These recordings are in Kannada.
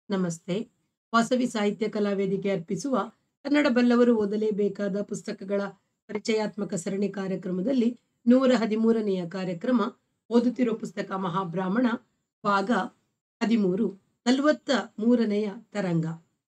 ನಮಸ್ತೆ ವಾಸವಿ ಸಾಹಿತ್ಯ ಕಲಾ ವೇದಿಕೆ ಅರ್ಪಿಸುವ ಕನ್ನಡ ಬಲ್ಲವರು ಓದಲೇಬೇಕಾದ ಪುಸ್ತಕಗಳ ಪರಿಚಯಾತ್ಮಕ ಸರಣಿ ಕಾರ್ಯಕ್ರಮದಲ್ಲಿ ನೂರ ಹದಿಮೂರನೆಯ ಕಾರ್ಯಕ್ರಮ ಓದುತ್ತಿರುವ ಪುಸ್ತಕ ಮಹಾಬ್ರಾಹ್ಮಣ ಭಾಗ ಹದಿಮೂರು ನಲವತ್ತ ಮೂರನೆಯ ತರಂಗ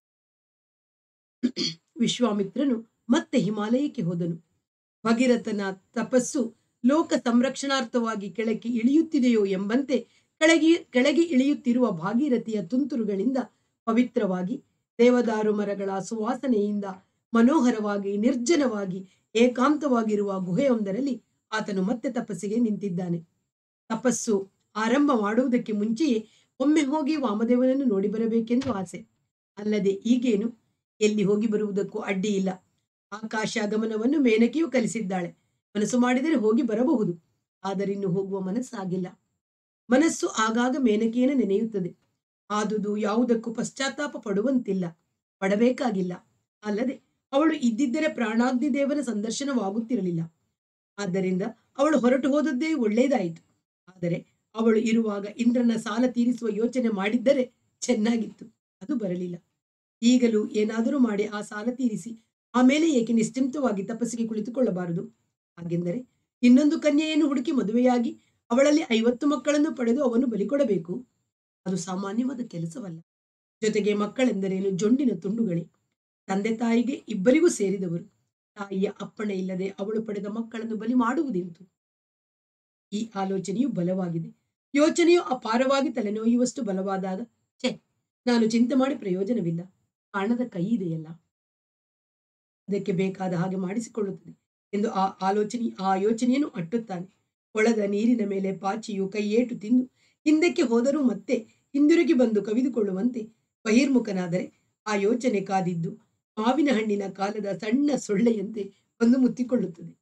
ವಿಶ್ವಾಮಿತ್ರನು ಮತ್ತೆ ಹಿಮಾಲಯಕ್ಕೆ ಹೋದನು ಭಗೀರಥನ ತಪಸ್ಸು ಲೋಕ ಸಂರಕ್ಷಣಾರ್ಥವಾಗಿ ಕೆಳಕ್ಕೆ ಇಳಿಯುತ್ತಿದೆಯೋ ಎಂಬಂತೆ ಕೆಳಗೆ ಕೆಳಗೆ ಇಳಿಯುತ್ತಿರುವ ಭಾಗೀರಥಿಯ ತುಂತುರುಗಳಿಂದ ಪವಿತ್ರವಾಗಿ ದೇವದಾರು ಮರಗಳ ಸುವಾಸನೆಯಿಂದ ಮನೋಹರವಾಗಿ ನಿರ್ಜನವಾಗಿ ಏಕಾಂತವಾಗಿರುವ ಗುಹೆಯೊಂದರಲ್ಲಿ ಆತನು ಮತ್ತೆ ತಪಸ್ಸಿಗೆ ನಿಂತಿದ್ದಾನೆ ತಪಸ್ಸು ಆರಂಭ ಮಾಡುವುದಕ್ಕೆ ಮುಂಚೆಯೇ ಒಮ್ಮೆ ಹೋಗಿ ವಾಮದೇವನನ್ನು ನೋಡಿ ಬರಬೇಕೆಂದು ಆಸೆ ಅಲ್ಲದೆ ಈಗೇನು ಎಲ್ಲಿ ಹೋಗಿ ಬರುವುದಕ್ಕೂ ಅಡ್ಡಿ ಇಲ್ಲ ಆಕಾಶ ಗಮನವನ್ನು ಮೇನಕೆಯೂ ಕಲಿಸಿದ್ದಾಳೆ ಮನಸ್ಸು ಮಾಡಿದರೆ ಹೋಗಿ ಬರಬಹುದು ಆದರಿನ್ನು ಹೋಗುವ ಮನಸ್ಸಾಗಿಲ್ಲ ಮನಸ್ಸು ಆಗಾಗ ಮೇನಕೆಯನ್ನು ನೆನೆಯುತ್ತದೆ ಆದುದು ಯಾವುದಕ್ಕೂ ಪಶ್ಚಾತ್ತಾಪ ಪಡುವಂತಿಲ್ಲ ಪಡಬೇಕಾಗಿಲ್ಲ ಅಲ್ಲದೆ ಅವಳು ಇದ್ದಿದ್ದರೆ ಪ್ರಾಣಾಗ್ನಿ ದೇವರ ಸಂದರ್ಶನವಾಗುತ್ತಿರಲಿಲ್ಲ ಆದ್ದರಿಂದ ಅವಳು ಹೊರಟು ಹೋದದ್ದೇ ಒಳ್ಳೆಯದಾಯಿತು ಆದರೆ ಅವಳು ಇರುವಾಗ ಇಂದ್ರನ ಸಾಲ ತೀರಿಸುವ ಯೋಚನೆ ಮಾಡಿದ್ದರೆ ಚೆನ್ನಾಗಿತ್ತು ಅದು ಬರಲಿಲ್ಲ ಈಗಲೂ ಏನಾದರೂ ಮಾಡಿ ಆ ಸಾಲ ತೀರಿಸಿ ಆಮೇಲೆ ಏಕೆ ನಿಶ್ಚಿಂತವಾಗಿ ತಪಸ್ಸಿಗೆ ಕುಳಿತುಕೊಳ್ಳಬಾರದು ಹಾಗೆಂದರೆ ಇನ್ನೊಂದು ಕನ್ಯೆಯನ್ನು ಹುಡುಕಿ ಮದುವೆಯಾಗಿ ಅವಳಲ್ಲಿ ಐವತ್ತು ಮಕ್ಕಳನ್ನು ಪಡೆದು ಅವನು ಬಲಿ ಕೊಡಬೇಕು ಅದು ಸಾಮಾನ್ಯವಾದ ಕೆಲಸವಲ್ಲ ಜೊತೆಗೆ ಮಕ್ಕಳೆಂದರೇನು ಜೊಂಡಿನ ತುಂಡುಗಳೇ ತಂದೆ ತಾಯಿಗೆ ಇಬ್ಬರಿಗೂ ಸೇರಿದವರು ತಾಯಿಯ ಅಪ್ಪಣೆ ಇಲ್ಲದೆ ಅವಳು ಪಡೆದ ಮಕ್ಕಳನ್ನು ಬಲಿ ಮಾಡುವುದೆಂತು ಈ ಆಲೋಚನೆಯು ಬಲವಾಗಿದೆ ಯೋಚನೆಯು ಅಪಾರವಾಗಿ ತಲೆನೋಯುವಷ್ಟು ಬಲವಾದಾಗ ಛೆ ನಾನು ಚಿಂತೆ ಮಾಡಿ ಪ್ರಯೋಜನವಿಲ್ಲ ಕಾಣದ ಕೈ ಇದೆಯಲ್ಲ ಅದಕ್ಕೆ ಬೇಕಾದ ಹಾಗೆ ಮಾಡಿಸಿಕೊಳ್ಳುತ್ತದೆ ಎಂದು ಆ ಆಲೋಚನೆ ಆ ಯೋಚನೆಯನ್ನು ಅಟ್ಟುತ್ತಾನೆ ಕೊಳದ ನೀರಿನ ಮೇಲೆ ಪಾಚಿಯು ಕೈಯೇಟು ತಿಂದು ಹಿಂದಕ್ಕೆ ಹೋದರೂ ಮತ್ತೆ ಹಿಂದಿರುಗಿ ಬಂದು ಕವಿದುಕೊಳ್ಳುವಂತೆ ಬಹಿರ್ಮುಖನಾದರೆ ಆ ಯೋಚನೆ ಕಾದಿದ್ದು ಮಾವಿನ ಹಣ್ಣಿನ ಕಾಲದ ಸಣ್ಣ ಸೊಳ್ಳೆಯಂತೆ ಬಂದು ಮುತ್ತಿಕೊಳ್ಳುತ್ತದೆ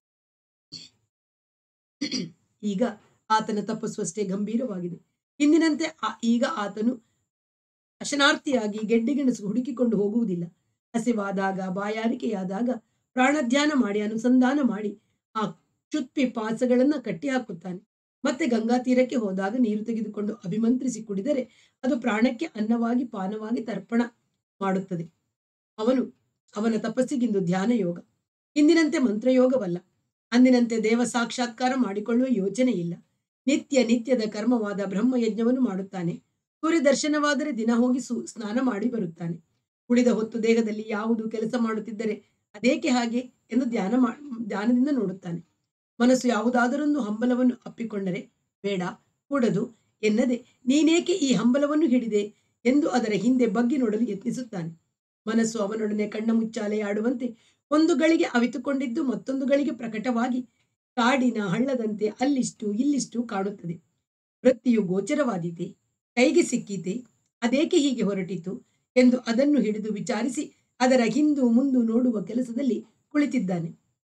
ಈಗ ಆತನ ತಪಸ್ಸು ಅಷ್ಟೇ ಗಂಭೀರವಾಗಿದೆ ಹಿಂದಿನಂತೆ ಆ- ಈಗ ಆತನು ಅಶನಾರ್ಥಿಯಾಗಿ ಗೆಡ್ಡೆಗೆಣಸು ಹುಡುಕಿಕೊಂಡು ಹೋಗುವುದಿಲ್ಲ ಹಸಿವಾದಾಗ ಬಾಯಾರಿಕೆಯಾದಾಗ ಪ್ರಾಣಧ್ಯಾನ ಮಾಡಿ ಅನುಸಂಧಾನ ಮಾಡಿ ಆ ಚುಪ್ಪಿ ಪಾಸಗಳನ್ನ ಕಟ್ಟಿ ಹಾಕುತ್ತಾನೆ ಮತ್ತೆ ಗಂಗಾ ತೀರಕ್ಕೆ ಹೋದಾಗ ನೀರು ತೆಗೆದುಕೊಂಡು ಅಭಿಮಂತ್ರಿಸಿ ಕುಡಿದರೆ ಅದು ಪ್ರಾಣಕ್ಕೆ ಅನ್ನವಾಗಿ ಪಾನವಾಗಿ ತರ್ಪಣ ಮಾಡುತ್ತದೆ ಅವನು ಅವನ ತಪಸ್ಸಿಗಿಂದು ಧ್ಯಾನ ಯೋಗ ಇಂದಿನಂತೆ ಮಂತ್ರಯೋಗವಲ್ಲ ಅಂದಿನಂತೆ ದೇವ ಸಾಕ್ಷಾತ್ಕಾರ ಮಾಡಿಕೊಳ್ಳುವ ಯೋಚನೆ ಇಲ್ಲ ನಿತ್ಯ ನಿತ್ಯದ ಕರ್ಮವಾದ ಬ್ರಹ್ಮಯಜ್ಞವನ್ನು ಮಾಡುತ್ತಾನೆ ಸೂರ್ಯ ದರ್ಶನವಾದರೆ ದಿನ ಹೋಗಿ ಸು ಸ್ನಾನ ಮಾಡಿ ಬರುತ್ತಾನೆ ಉಳಿದ ಹೊತ್ತು ದೇಹದಲ್ಲಿ ಯಾವುದು ಕೆಲಸ ಮಾಡುತ್ತಿದ್ದರೆ ಅದೇಕೆ ಹಾಗೆ ಎಂದು ಧ್ಯಾನ ಮಾ ಧ್ಯಾನದಿಂದ ನೋಡುತ್ತಾನೆ ಮನಸ್ಸು ಯಾವುದಾದರೊಂದು ಹಂಬಲವನ್ನು ಅಪ್ಪಿಕೊಂಡರೆ ಬೇಡ ಕೂಡದು ಎನ್ನದೆ ನೀನೇಕೆ ಈ ಹಂಬಲವನ್ನು ಹಿಡಿದೆ ಎಂದು ಅದರ ಹಿಂದೆ ಬಗ್ಗಿ ನೋಡಲು ಯತ್ನಿಸುತ್ತಾನೆ ಮನಸ್ಸು ಅವನೊಡನೆ ಕಣ್ಣ ಮುಚ್ಚಾಲೆ ಆಡುವಂತೆ ಒಂದು ಗಳಿಗೆ ಅವಿತುಕೊಂಡಿದ್ದು ಮತ್ತೊಂದು ಗಳಿಗೆ ಪ್ರಕಟವಾಗಿ ಕಾಡಿನ ಹಳ್ಳದಂತೆ ಅಲ್ಲಿಷ್ಟು ಇಲ್ಲಿಷ್ಟು ಕಾಣುತ್ತದೆ ವೃತ್ತಿಯು ಗೋಚರವಾದೀತೆ ಕೈಗೆ ಸಿಕ್ಕೀತೆ ಅದೇಕೆ ಹೀಗೆ ಹೊರಟಿತು ಎಂದು ಅದನ್ನು ಹಿಡಿದು ವಿಚಾರಿಸಿ ಅದರ ಹಿಂದು ಮುಂದು ನೋಡುವ ಕೆಲಸದಲ್ಲಿ ಕುಳಿತಿದ್ದಾನೆ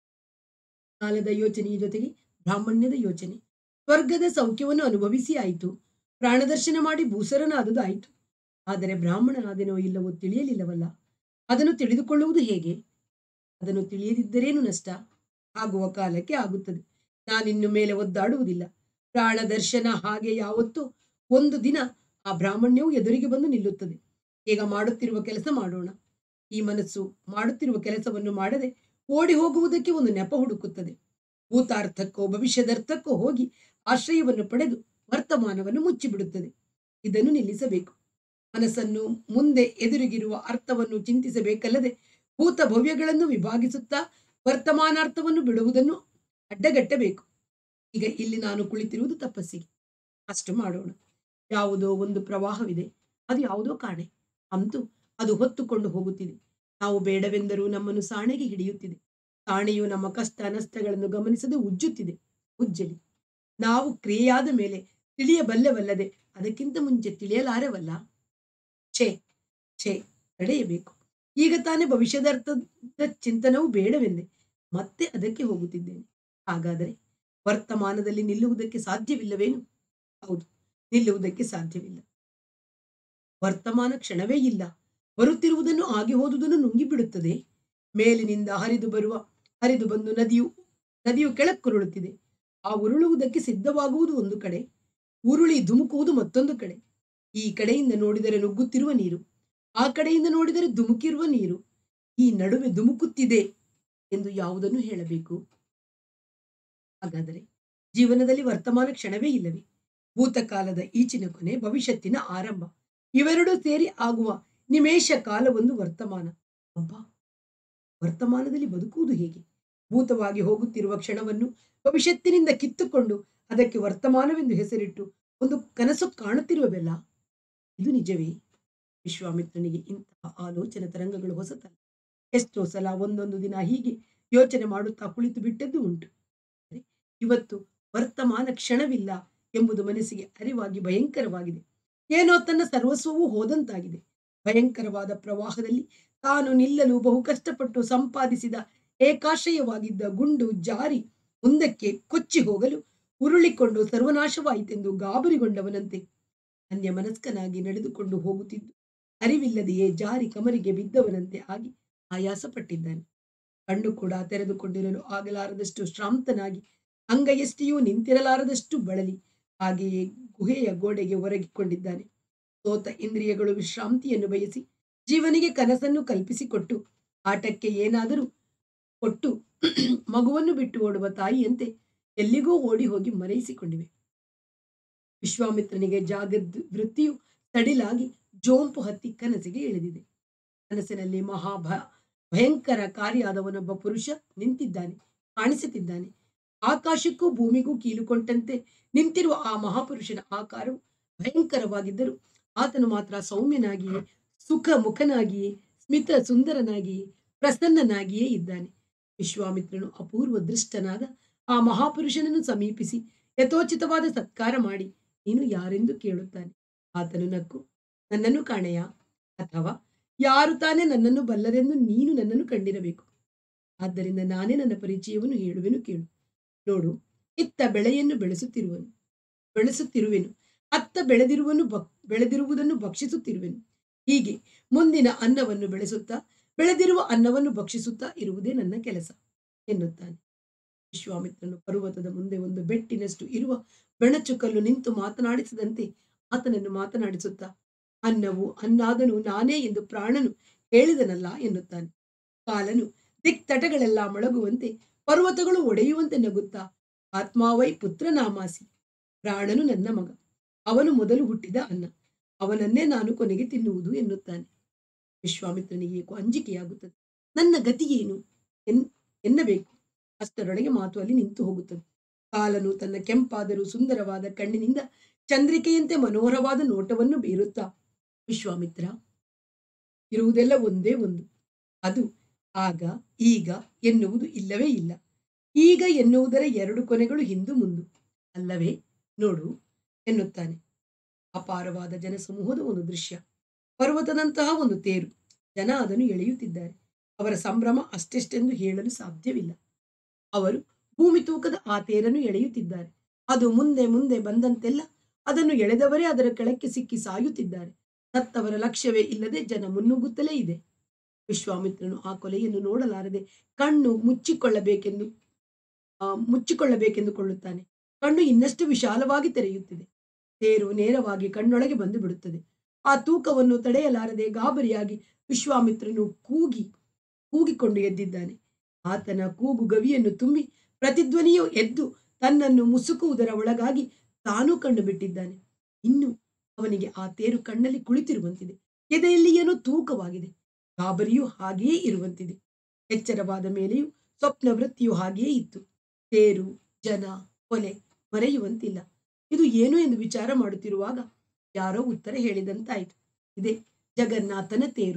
ಕಾಲದ ಯೋಚನೆಯ ಜೊತೆಗೆ ಬ್ರಾಹ್ಮಣ್ಯದ ಯೋಚನೆ ಸ್ವರ್ಗದ ಸೌಖ್ಯವನ್ನು ಅನುಭವಿಸಿ ಆಯಿತು ಪ್ರಾಣದರ್ಶನ ಮಾಡಿ ಭೂಸರನಾದುದು ಆಯಿತು ಆದರೆ ಬ್ರಾಹ್ಮಣನಾದನೋ ಇಲ್ಲವೋ ತಿಳಿಯಲಿಲ್ಲವಲ್ಲ ಅದನ್ನು ತಿಳಿದುಕೊಳ್ಳುವುದು ಹೇಗೆ ಅದನ್ನು ತಿಳಿಯದಿದ್ದರೇನು ನಷ್ಟ ಆಗುವ ಕಾಲಕ್ಕೆ ಆಗುತ್ತದೆ ನಾನಿನ್ನು ಮೇಲೆ ಒದ್ದಾಡುವುದಿಲ್ಲ ಪ್ರಾಣ ದರ್ಶನ ಹಾಗೆ ಯಾವತ್ತೂ ಒಂದು ದಿನ ಆ ಬ್ರಾಹ್ಮಣ್ಯವು ಎದುರಿಗೆ ಬಂದು ನಿಲ್ಲುತ್ತದೆ ಈಗ ಮಾಡುತ್ತಿರುವ ಕೆಲಸ ಮಾಡೋಣ ಈ ಮನಸ್ಸು ಮಾಡುತ್ತಿರುವ ಕೆಲಸವನ್ನು ಮಾಡದೆ ಓಡಿ ಹೋಗುವುದಕ್ಕೆ ಒಂದು ನೆಪ ಹುಡುಕುತ್ತದೆ ಭೂತಾರ್ಥಕ್ಕೋ ಭವಿಷ್ಯದರ್ಥಕ್ಕೋ ಹೋಗಿ ಆಶ್ರಯವನ್ನು ಪಡೆದು ವರ್ತಮಾನವನ್ನು ಮುಚ್ಚಿಬಿಡುತ್ತದೆ ಇದನ್ನು ನಿಲ್ಲಿಸಬೇಕು ಮನಸ್ಸನ್ನು ಮುಂದೆ ಎದುರಿಗಿರುವ ಅರ್ಥವನ್ನು ಚಿಂತಿಸಬೇಕಲ್ಲದೆ ಭೂತ ಭವ್ಯಗಳನ್ನು ವಿಭಾಗಿಸುತ್ತಾ ವರ್ತಮಾನಾರ್ಥವನ್ನು ಬಿಡುವುದನ್ನು ಅಡ್ಡಗಟ್ಟಬೇಕು ಈಗ ಇಲ್ಲಿ ನಾನು ಕುಳಿತಿರುವುದು ತಪಸ್ಸಿಗೆ ಅಷ್ಟು ಮಾಡೋಣ ಯಾವುದೋ ಒಂದು ಪ್ರವಾಹವಿದೆ ಅದು ಯಾವುದೋ ಕಾಣೆ ಅಂತೂ ಅದು ಹೊತ್ತುಕೊಂಡು ಹೋಗುತ್ತಿದೆ ನಾವು ಬೇಡವೆಂದರೂ ನಮ್ಮನ್ನು ಸಾಣೆಗೆ ಹಿಡಿಯುತ್ತಿದೆ ಸಾಣೆಯು ನಮ್ಮ ಕಷ್ಟ ನಷ್ಟಗಳನ್ನು ಗಮನಿಸದೆ ಉಜ್ಜುತ್ತಿದೆ ಉಜ್ಜಲಿ ನಾವು ಕ್ರಿಯೆಯಾದ ಮೇಲೆ ತಿಳಿಯಬಲ್ಲವಲ್ಲದೆ ಅದಕ್ಕಿಂತ ಮುಂಚೆ ತಿಳಿಯಲಾರೆವಲ್ಲ ಛೇ ಛೇ ತಡೆಯಬೇಕು ಈಗ ತಾನೇ ಭವಿಷ್ಯದ ಅರ್ಥದ ಚಿಂತನವು ಬೇಡವೆಂದೆ ಮತ್ತೆ ಅದಕ್ಕೆ ಹೋಗುತ್ತಿದ್ದೇನೆ ಹಾಗಾದರೆ ವರ್ತಮಾನದಲ್ಲಿ ನಿಲ್ಲುವುದಕ್ಕೆ ಸಾಧ್ಯವಿಲ್ಲವೇನು ಹೌದು ನಿಲ್ಲುವುದಕ್ಕೆ ಸಾಧ್ಯವಿಲ್ಲ ವರ್ತಮಾನ ಕ್ಷಣವೇ ಇಲ್ಲ ಬರುತ್ತಿರುವುದನ್ನು ಆಗಿ ಹೋದುದನ್ನು ನುಂಗಿಬಿಡುತ್ತದೆ ಮೇಲಿನಿಂದ ಹರಿದು ಬರುವ ಹರಿದು ಬಂದು ನದಿಯು ನದಿಯು ಕೆಳಕ್ಕುರುಳುತ್ತಿದೆ ಆ ಉರುಳುವುದಕ್ಕೆ ಸಿದ್ಧವಾಗುವುದು ಒಂದು ಕಡೆ ಉರುಳಿ ಧುಮುಕುವುದು ಮತ್ತೊಂದು ಕಡೆ ಈ ಕಡೆಯಿಂದ ನೋಡಿದರೆ ನುಗ್ಗುತ್ತಿರುವ ನೀರು ಆ ಕಡೆಯಿಂದ ನೋಡಿದರೆ ಧುಮುಕಿರುವ ನೀರು ಈ ನಡುವೆ ಧುಮುಕುತ್ತಿದೆ ಎಂದು ಯಾವುದನ್ನು ಹೇಳಬೇಕು ಹಾಗಾದರೆ ಜೀವನದಲ್ಲಿ ವರ್ತಮಾನ ಕ್ಷಣವೇ ಇಲ್ಲವೇ ಭೂತಕಾಲದ ಈಚಿನ ಕೊನೆ ಭವಿಷ್ಯತ್ತಿನ ಆರಂಭ ಇವೆರಡೂ ಸೇರಿ ಆಗುವ ನಿಮೇಷ ಕಾಲವೊಂದು ವರ್ತಮಾನ ಅಬ್ಬಾ ವರ್ತಮಾನದಲ್ಲಿ ಬದುಕುವುದು ಹೇಗೆ ಭೂತವಾಗಿ ಹೋಗುತ್ತಿರುವ ಕ್ಷಣವನ್ನು ಭವಿಷ್ಯತ್ತಿನಿಂದ ಕಿತ್ತುಕೊಂಡು ಅದಕ್ಕೆ ವರ್ತಮಾನವೆಂದು ಹೆಸರಿಟ್ಟು ಒಂದು ಕನಸು ಕಾಣುತ್ತಿರುವವೆಲ್ಲ ಇದು ನಿಜವೇ ವಿಶ್ವಾಮಿತ್ರನಿಗೆ ಇಂತಹ ಆಲೋಚನೆ ತರಂಗಗಳು ಹೊಸತಲ್ಲ ಎಷ್ಟೋ ಸಲ ಒಂದೊಂದು ದಿನ ಹೀಗೆ ಯೋಚನೆ ಮಾಡುತ್ತಾ ಕುಳಿತು ಬಿಟ್ಟದ್ದು ಉಂಟು ಆದರೆ ಇವತ್ತು ವರ್ತಮಾನ ಕ್ಷಣವಿಲ್ಲ ಎಂಬುದು ಮನಸ್ಸಿಗೆ ಅರಿವಾಗಿ ಭಯಂಕರವಾಗಿದೆ ಏನೋ ತನ್ನ ಸರ್ವಸ್ವವೂ ಹೋದಂತಾಗಿದೆ ಭಯಂಕರವಾದ ಪ್ರವಾಹದಲ್ಲಿ ತಾನು ನಿಲ್ಲಲು ಬಹು ಕಷ್ಟಪಟ್ಟು ಸಂಪಾದಿಸಿದ ಏಕಾಶ್ರಯವಾಗಿದ್ದ ಗುಂಡು ಜಾರಿ ಮುಂದಕ್ಕೆ ಕೊಚ್ಚಿ ಹೋಗಲು ಉರುಳಿಕೊಂಡು ಸರ್ವನಾಶವಾಯಿತೆಂದು ಗಾಬರಿಗೊಂಡವನಂತೆ ಅನ್ಯ ಮನಸ್ಕನಾಗಿ ನಡೆದುಕೊಂಡು ಹೋಗುತ್ತಿದ್ದು ಅರಿವಿಲ್ಲದೆಯೇ ಜಾರಿ ಕಮರಿಗೆ ಬಿದ್ದವನಂತೆ ಆಗಿ ಆಯಾಸ ಪಟ್ಟಿದ್ದಾನೆ ಕಣ್ಣು ಕೂಡ ತೆರೆದುಕೊಂಡಿರಲು ಆಗಲಾರದಷ್ಟು ಶ್ರಾಂತನಾಗಿ ಅಂಗೈಯಷ್ಟಿಯೂ ನಿಂತಿರಲಾರದಷ್ಟು ಬಳಲಿ ಹಾಗೆಯೇ ಗುಹೆಯ ಗೋಡೆಗೆ ಒರಗಿಕೊಂಡಿದ್ದಾನೆ ಸೋತ ಇಂದ್ರಿಯಗಳು ವಿಶ್ರಾಂತಿಯನ್ನು ಬಯಸಿ ಜೀವನಿಗೆ ಕನಸನ್ನು ಕಲ್ಪಿಸಿಕೊಟ್ಟು ಆಟಕ್ಕೆ ಏನಾದರೂ ಕೊಟ್ಟು ಮಗುವನ್ನು ಬಿಟ್ಟು ಓಡುವ ತಾಯಿಯಂತೆ ಎಲ್ಲಿಗೋ ಓಡಿ ಹೋಗಿ ಮರೆಯಿಸಿಕೊಂಡಿವೆ ವಿಶ್ವಾಮಿತ್ರನಿಗೆ ಜಾಗದ್ ವೃತ್ತಿಯು ಸಡಿಲಾಗಿ ಜೋಂಪು ಹತ್ತಿ ಕನಸಿಗೆ ಇಳಿದಿದೆ ಕನಸಿನಲ್ಲಿ ಮಹಾಭ ಭಯಂಕರ ಕಾರ್ಯಾದವನೊಬ್ಬ ಪುರುಷ ನಿಂತಿದ್ದಾನೆ ಕಾಣಿಸುತ್ತಿದ್ದಾನೆ ಆಕಾಶಕ್ಕೂ ಭೂಮಿಗೂ ಕೀಲುಕೊಂಡಂತೆ ನಿಂತಿರುವ ಆ ಮಹಾಪುರುಷನ ಆಕಾರವು ಭಯಂಕರವಾಗಿದ್ದರೂ ಆತನು ಮಾತ್ರ ಸೌಮ್ಯನಾಗಿಯೇ ಸುಖ ಮುಖನಾಗಿಯೇ ಸ್ಮಿತ ಸುಂದರನಾಗಿಯೇ ಪ್ರಸನ್ನನಾಗಿಯೇ ಇದ್ದಾನೆ ವಿಶ್ವಾಮಿತ್ರನು ಅಪೂರ್ವ ದೃಷ್ಟನಾದ ಆ ಮಹಾಪುರುಷನನ್ನು ಸಮೀಪಿಸಿ ಯಥೋಚಿತವಾದ ಸತ್ಕಾರ ಮಾಡಿ ನೀನು ಯಾರೆಂದು ಕೇಳುತ್ತಾನೆ ಆತನು ನಕ್ಕು ನನ್ನನ್ನು ಕಾಣೆಯ ಅಥವಾ ಯಾರು ತಾನೇ ನನ್ನನ್ನು ಬಲ್ಲರೆಂದು ನೀನು ನನ್ನನ್ನು ಕಂಡಿರಬೇಕು ಆದ್ದರಿಂದ ನಾನೇ ನನ್ನ ಪರಿಚಯವನ್ನು ಹೇಳುವೆನು ಕೇಳು ನೋಡು ಇತ್ತ ಬೆಳೆಯನ್ನು ಬೆಳೆಸುತ್ತಿರುವನು ಬೆಳೆಸುತ್ತಿರುವೆನು ಅತ್ತ ಬೆಳೆದಿರುವನು ಬಕ್ ಬೆಳೆದಿರುವುದನ್ನು ಭಕ್ಷಿಸುತ್ತಿರುವೆನು ಹೀಗೆ ಮುಂದಿನ ಅನ್ನವನ್ನು ಬೆಳೆಸುತ್ತಾ ಬೆಳೆದಿರುವ ಅನ್ನವನ್ನು ಭಕ್ಷಿಸುತ್ತಾ ಇರುವುದೇ ನನ್ನ ಕೆಲಸ ಎನ್ನುತ್ತಾನೆ ವಿಶ್ವಾಮಿತ್ರನು ಪರ್ವತದ ಮುಂದೆ ಒಂದು ಬೆಟ್ಟಿನಷ್ಟು ಇರುವ ಬೆಣಚು ಕಲ್ಲು ನಿಂತು ಮಾತನಾಡಿಸಿದಂತೆ ಆತನನ್ನು ಮಾತನಾಡಿಸುತ್ತಾ ಅನ್ನವು ಅನ್ನಾದನು ನಾನೇ ಎಂದು ಪ್ರಾಣನು ಹೇಳಿದನಲ್ಲ ಎನ್ನುತ್ತಾನೆ ಕಾಲನು ದಿಕ್ತಟಗಳೆಲ್ಲ ಮೊಳಗುವಂತೆ ಪರ್ವತಗಳು ಒಡೆಯುವಂತೆ ನಗುತ್ತಾ ಆತ್ಮಾವೈ ಪುತ್ರನಾಮಾಸಿ ಪ್ರಾಣನು ನನ್ನ ಮಗ ಅವನು ಮೊದಲು ಹುಟ್ಟಿದ ಅನ್ನ ಅವನನ್ನೇ ನಾನು ಕೊನೆಗೆ ತಿನ್ನುವುದು ಎನ್ನುತ್ತಾನೆ ವಿಶ್ವಾಮಿತ್ರನಿಗೆ ಏಕೋ ಅಂಜಿಕೆಯಾಗುತ್ತದೆ ನನ್ನ ಗತಿ ಏನು ಎನ್ ಎನ್ನಬೇಕು ಅಷ್ಟರೊಳಗೆ ಮಾತು ಅಲ್ಲಿ ನಿಂತು ಹೋಗುತ್ತದೆ ಕಾಲನು ತನ್ನ ಕೆಂಪಾದರೂ ಸುಂದರವಾದ ಕಣ್ಣಿನಿಂದ ಚಂದ್ರಿಕೆಯಂತೆ ಮನೋಹರವಾದ ನೋಟವನ್ನು ಬೀರುತ್ತಾ ವಿಶ್ವಾಮಿತ್ರ ಇರುವುದೆಲ್ಲ ಒಂದೇ ಒಂದು ಅದು ಆಗ ಈಗ ಎನ್ನುವುದು ಇಲ್ಲವೇ ಇಲ್ಲ ಈಗ ಎನ್ನುವುದರ ಎರಡು ಕೊನೆಗಳು ಹಿಂದು ಮುಂದು ಅಲ್ಲವೇ ನೋಡು ಎನ್ನುತ್ತಾನೆ ಅಪಾರವಾದ ಜನಸಮೂಹದ ಒಂದು ದೃಶ್ಯ ಪರ್ವತದಂತಹ ಒಂದು ತೇರು ಜನ ಅದನ್ನು ಎಳೆಯುತ್ತಿದ್ದಾರೆ ಅವರ ಸಂಭ್ರಮ ಅಷ್ಟೆಷ್ಟೆಂದು ಹೇಳಲು ಸಾಧ್ಯವಿಲ್ಲ ಅವರು ಭೂಮಿ ತೂಕದ ಆ ತೇರನ್ನು ಎಳೆಯುತ್ತಿದ್ದಾರೆ ಅದು ಮುಂದೆ ಮುಂದೆ ಬಂದಂತೆಲ್ಲ ಅದನ್ನು ಎಳೆದವರೇ ಅದರ ಕೆಳಕ್ಕೆ ಸಿಕ್ಕಿ ಸಾಯುತ್ತಿದ್ದಾರೆ ಸತ್ತವರ ಲಕ್ಷ್ಯವೇ ಇಲ್ಲದೆ ಜನ ಮುನ್ನುಗ್ಗುತ್ತಲೇ ಇದೆ ವಿಶ್ವಾಮಿತ್ರನು ಆ ಕೊಲೆಯನ್ನು ನೋಡಲಾರದೆ ಕಣ್ಣು ಮುಚ್ಚಿಕೊಳ್ಳಬೇಕೆಂದು ಆ, ಮುಚ್ಚಿಕೊಳ್ಳಬೇಕೆಂದುಕೊಳ್ಳುತ್ತಾನೆ ಕಣ್ಣು ಇನ್ನಷ್ಟು ವಿಶಾಲವಾಗಿ ತೆರೆಯುತ್ತಿದೆ ತೇರು ನೇರವಾಗಿ ಕಣ್ಣೊಳಗೆ ಬಂದು ಬಿಡುತ್ತದೆ ಆ ತೂಕವನ್ನು ತಡೆಯಲಾರದೆ ಗಾಬರಿಯಾಗಿ ವಿಶ್ವಾಮಿತ್ರನು ಕೂಗಿ ಕೂಗಿಕೊಂಡು ಎದ್ದಿದ್ದಾನೆ ಆತನ ಕೂಗು ಗವಿಯನ್ನು ತುಂಬಿ ಪ್ರತಿಧ್ವನಿಯು ಎದ್ದು ತನ್ನನ್ನು ಮುಸುಕುವುದರ ಒಳಗಾಗಿ ತಾನೂ ಕಣ್ಣು ಬಿಟ್ಟಿದ್ದಾನೆ ಇನ್ನು ಅವನಿಗೆ ಆ ತೇರು ಕಣ್ಣಲ್ಲಿ ಕುಳಿತಿರುವಂತಿದೆ ಎದೆಯಲ್ಲಿ ಏನೋ ತೂಕವಾಗಿದೆ ಗಾಬರಿಯೂ ಹಾಗೆಯೇ ಇರುವಂತಿದೆ ಎಚ್ಚರವಾದ ಮೇಲೆಯೂ ಸ್ವಪ್ನ ವೃತ್ತಿಯು ಹಾಗೆಯೇ ಇತ್ತು ತೇರು ಜನ ಕೊಲೆ ಮರೆಯುವಂತಿಲ್ಲ ಇದು ಏನು ಎಂದು ವಿಚಾರ ಮಾಡುತ್ತಿರುವಾಗ ಯಾರೋ ಉತ್ತರ ಹೇಳಿದಂತಾಯಿತು ಇದೆ ಜಗನ್ನಾಥನ ತೇರು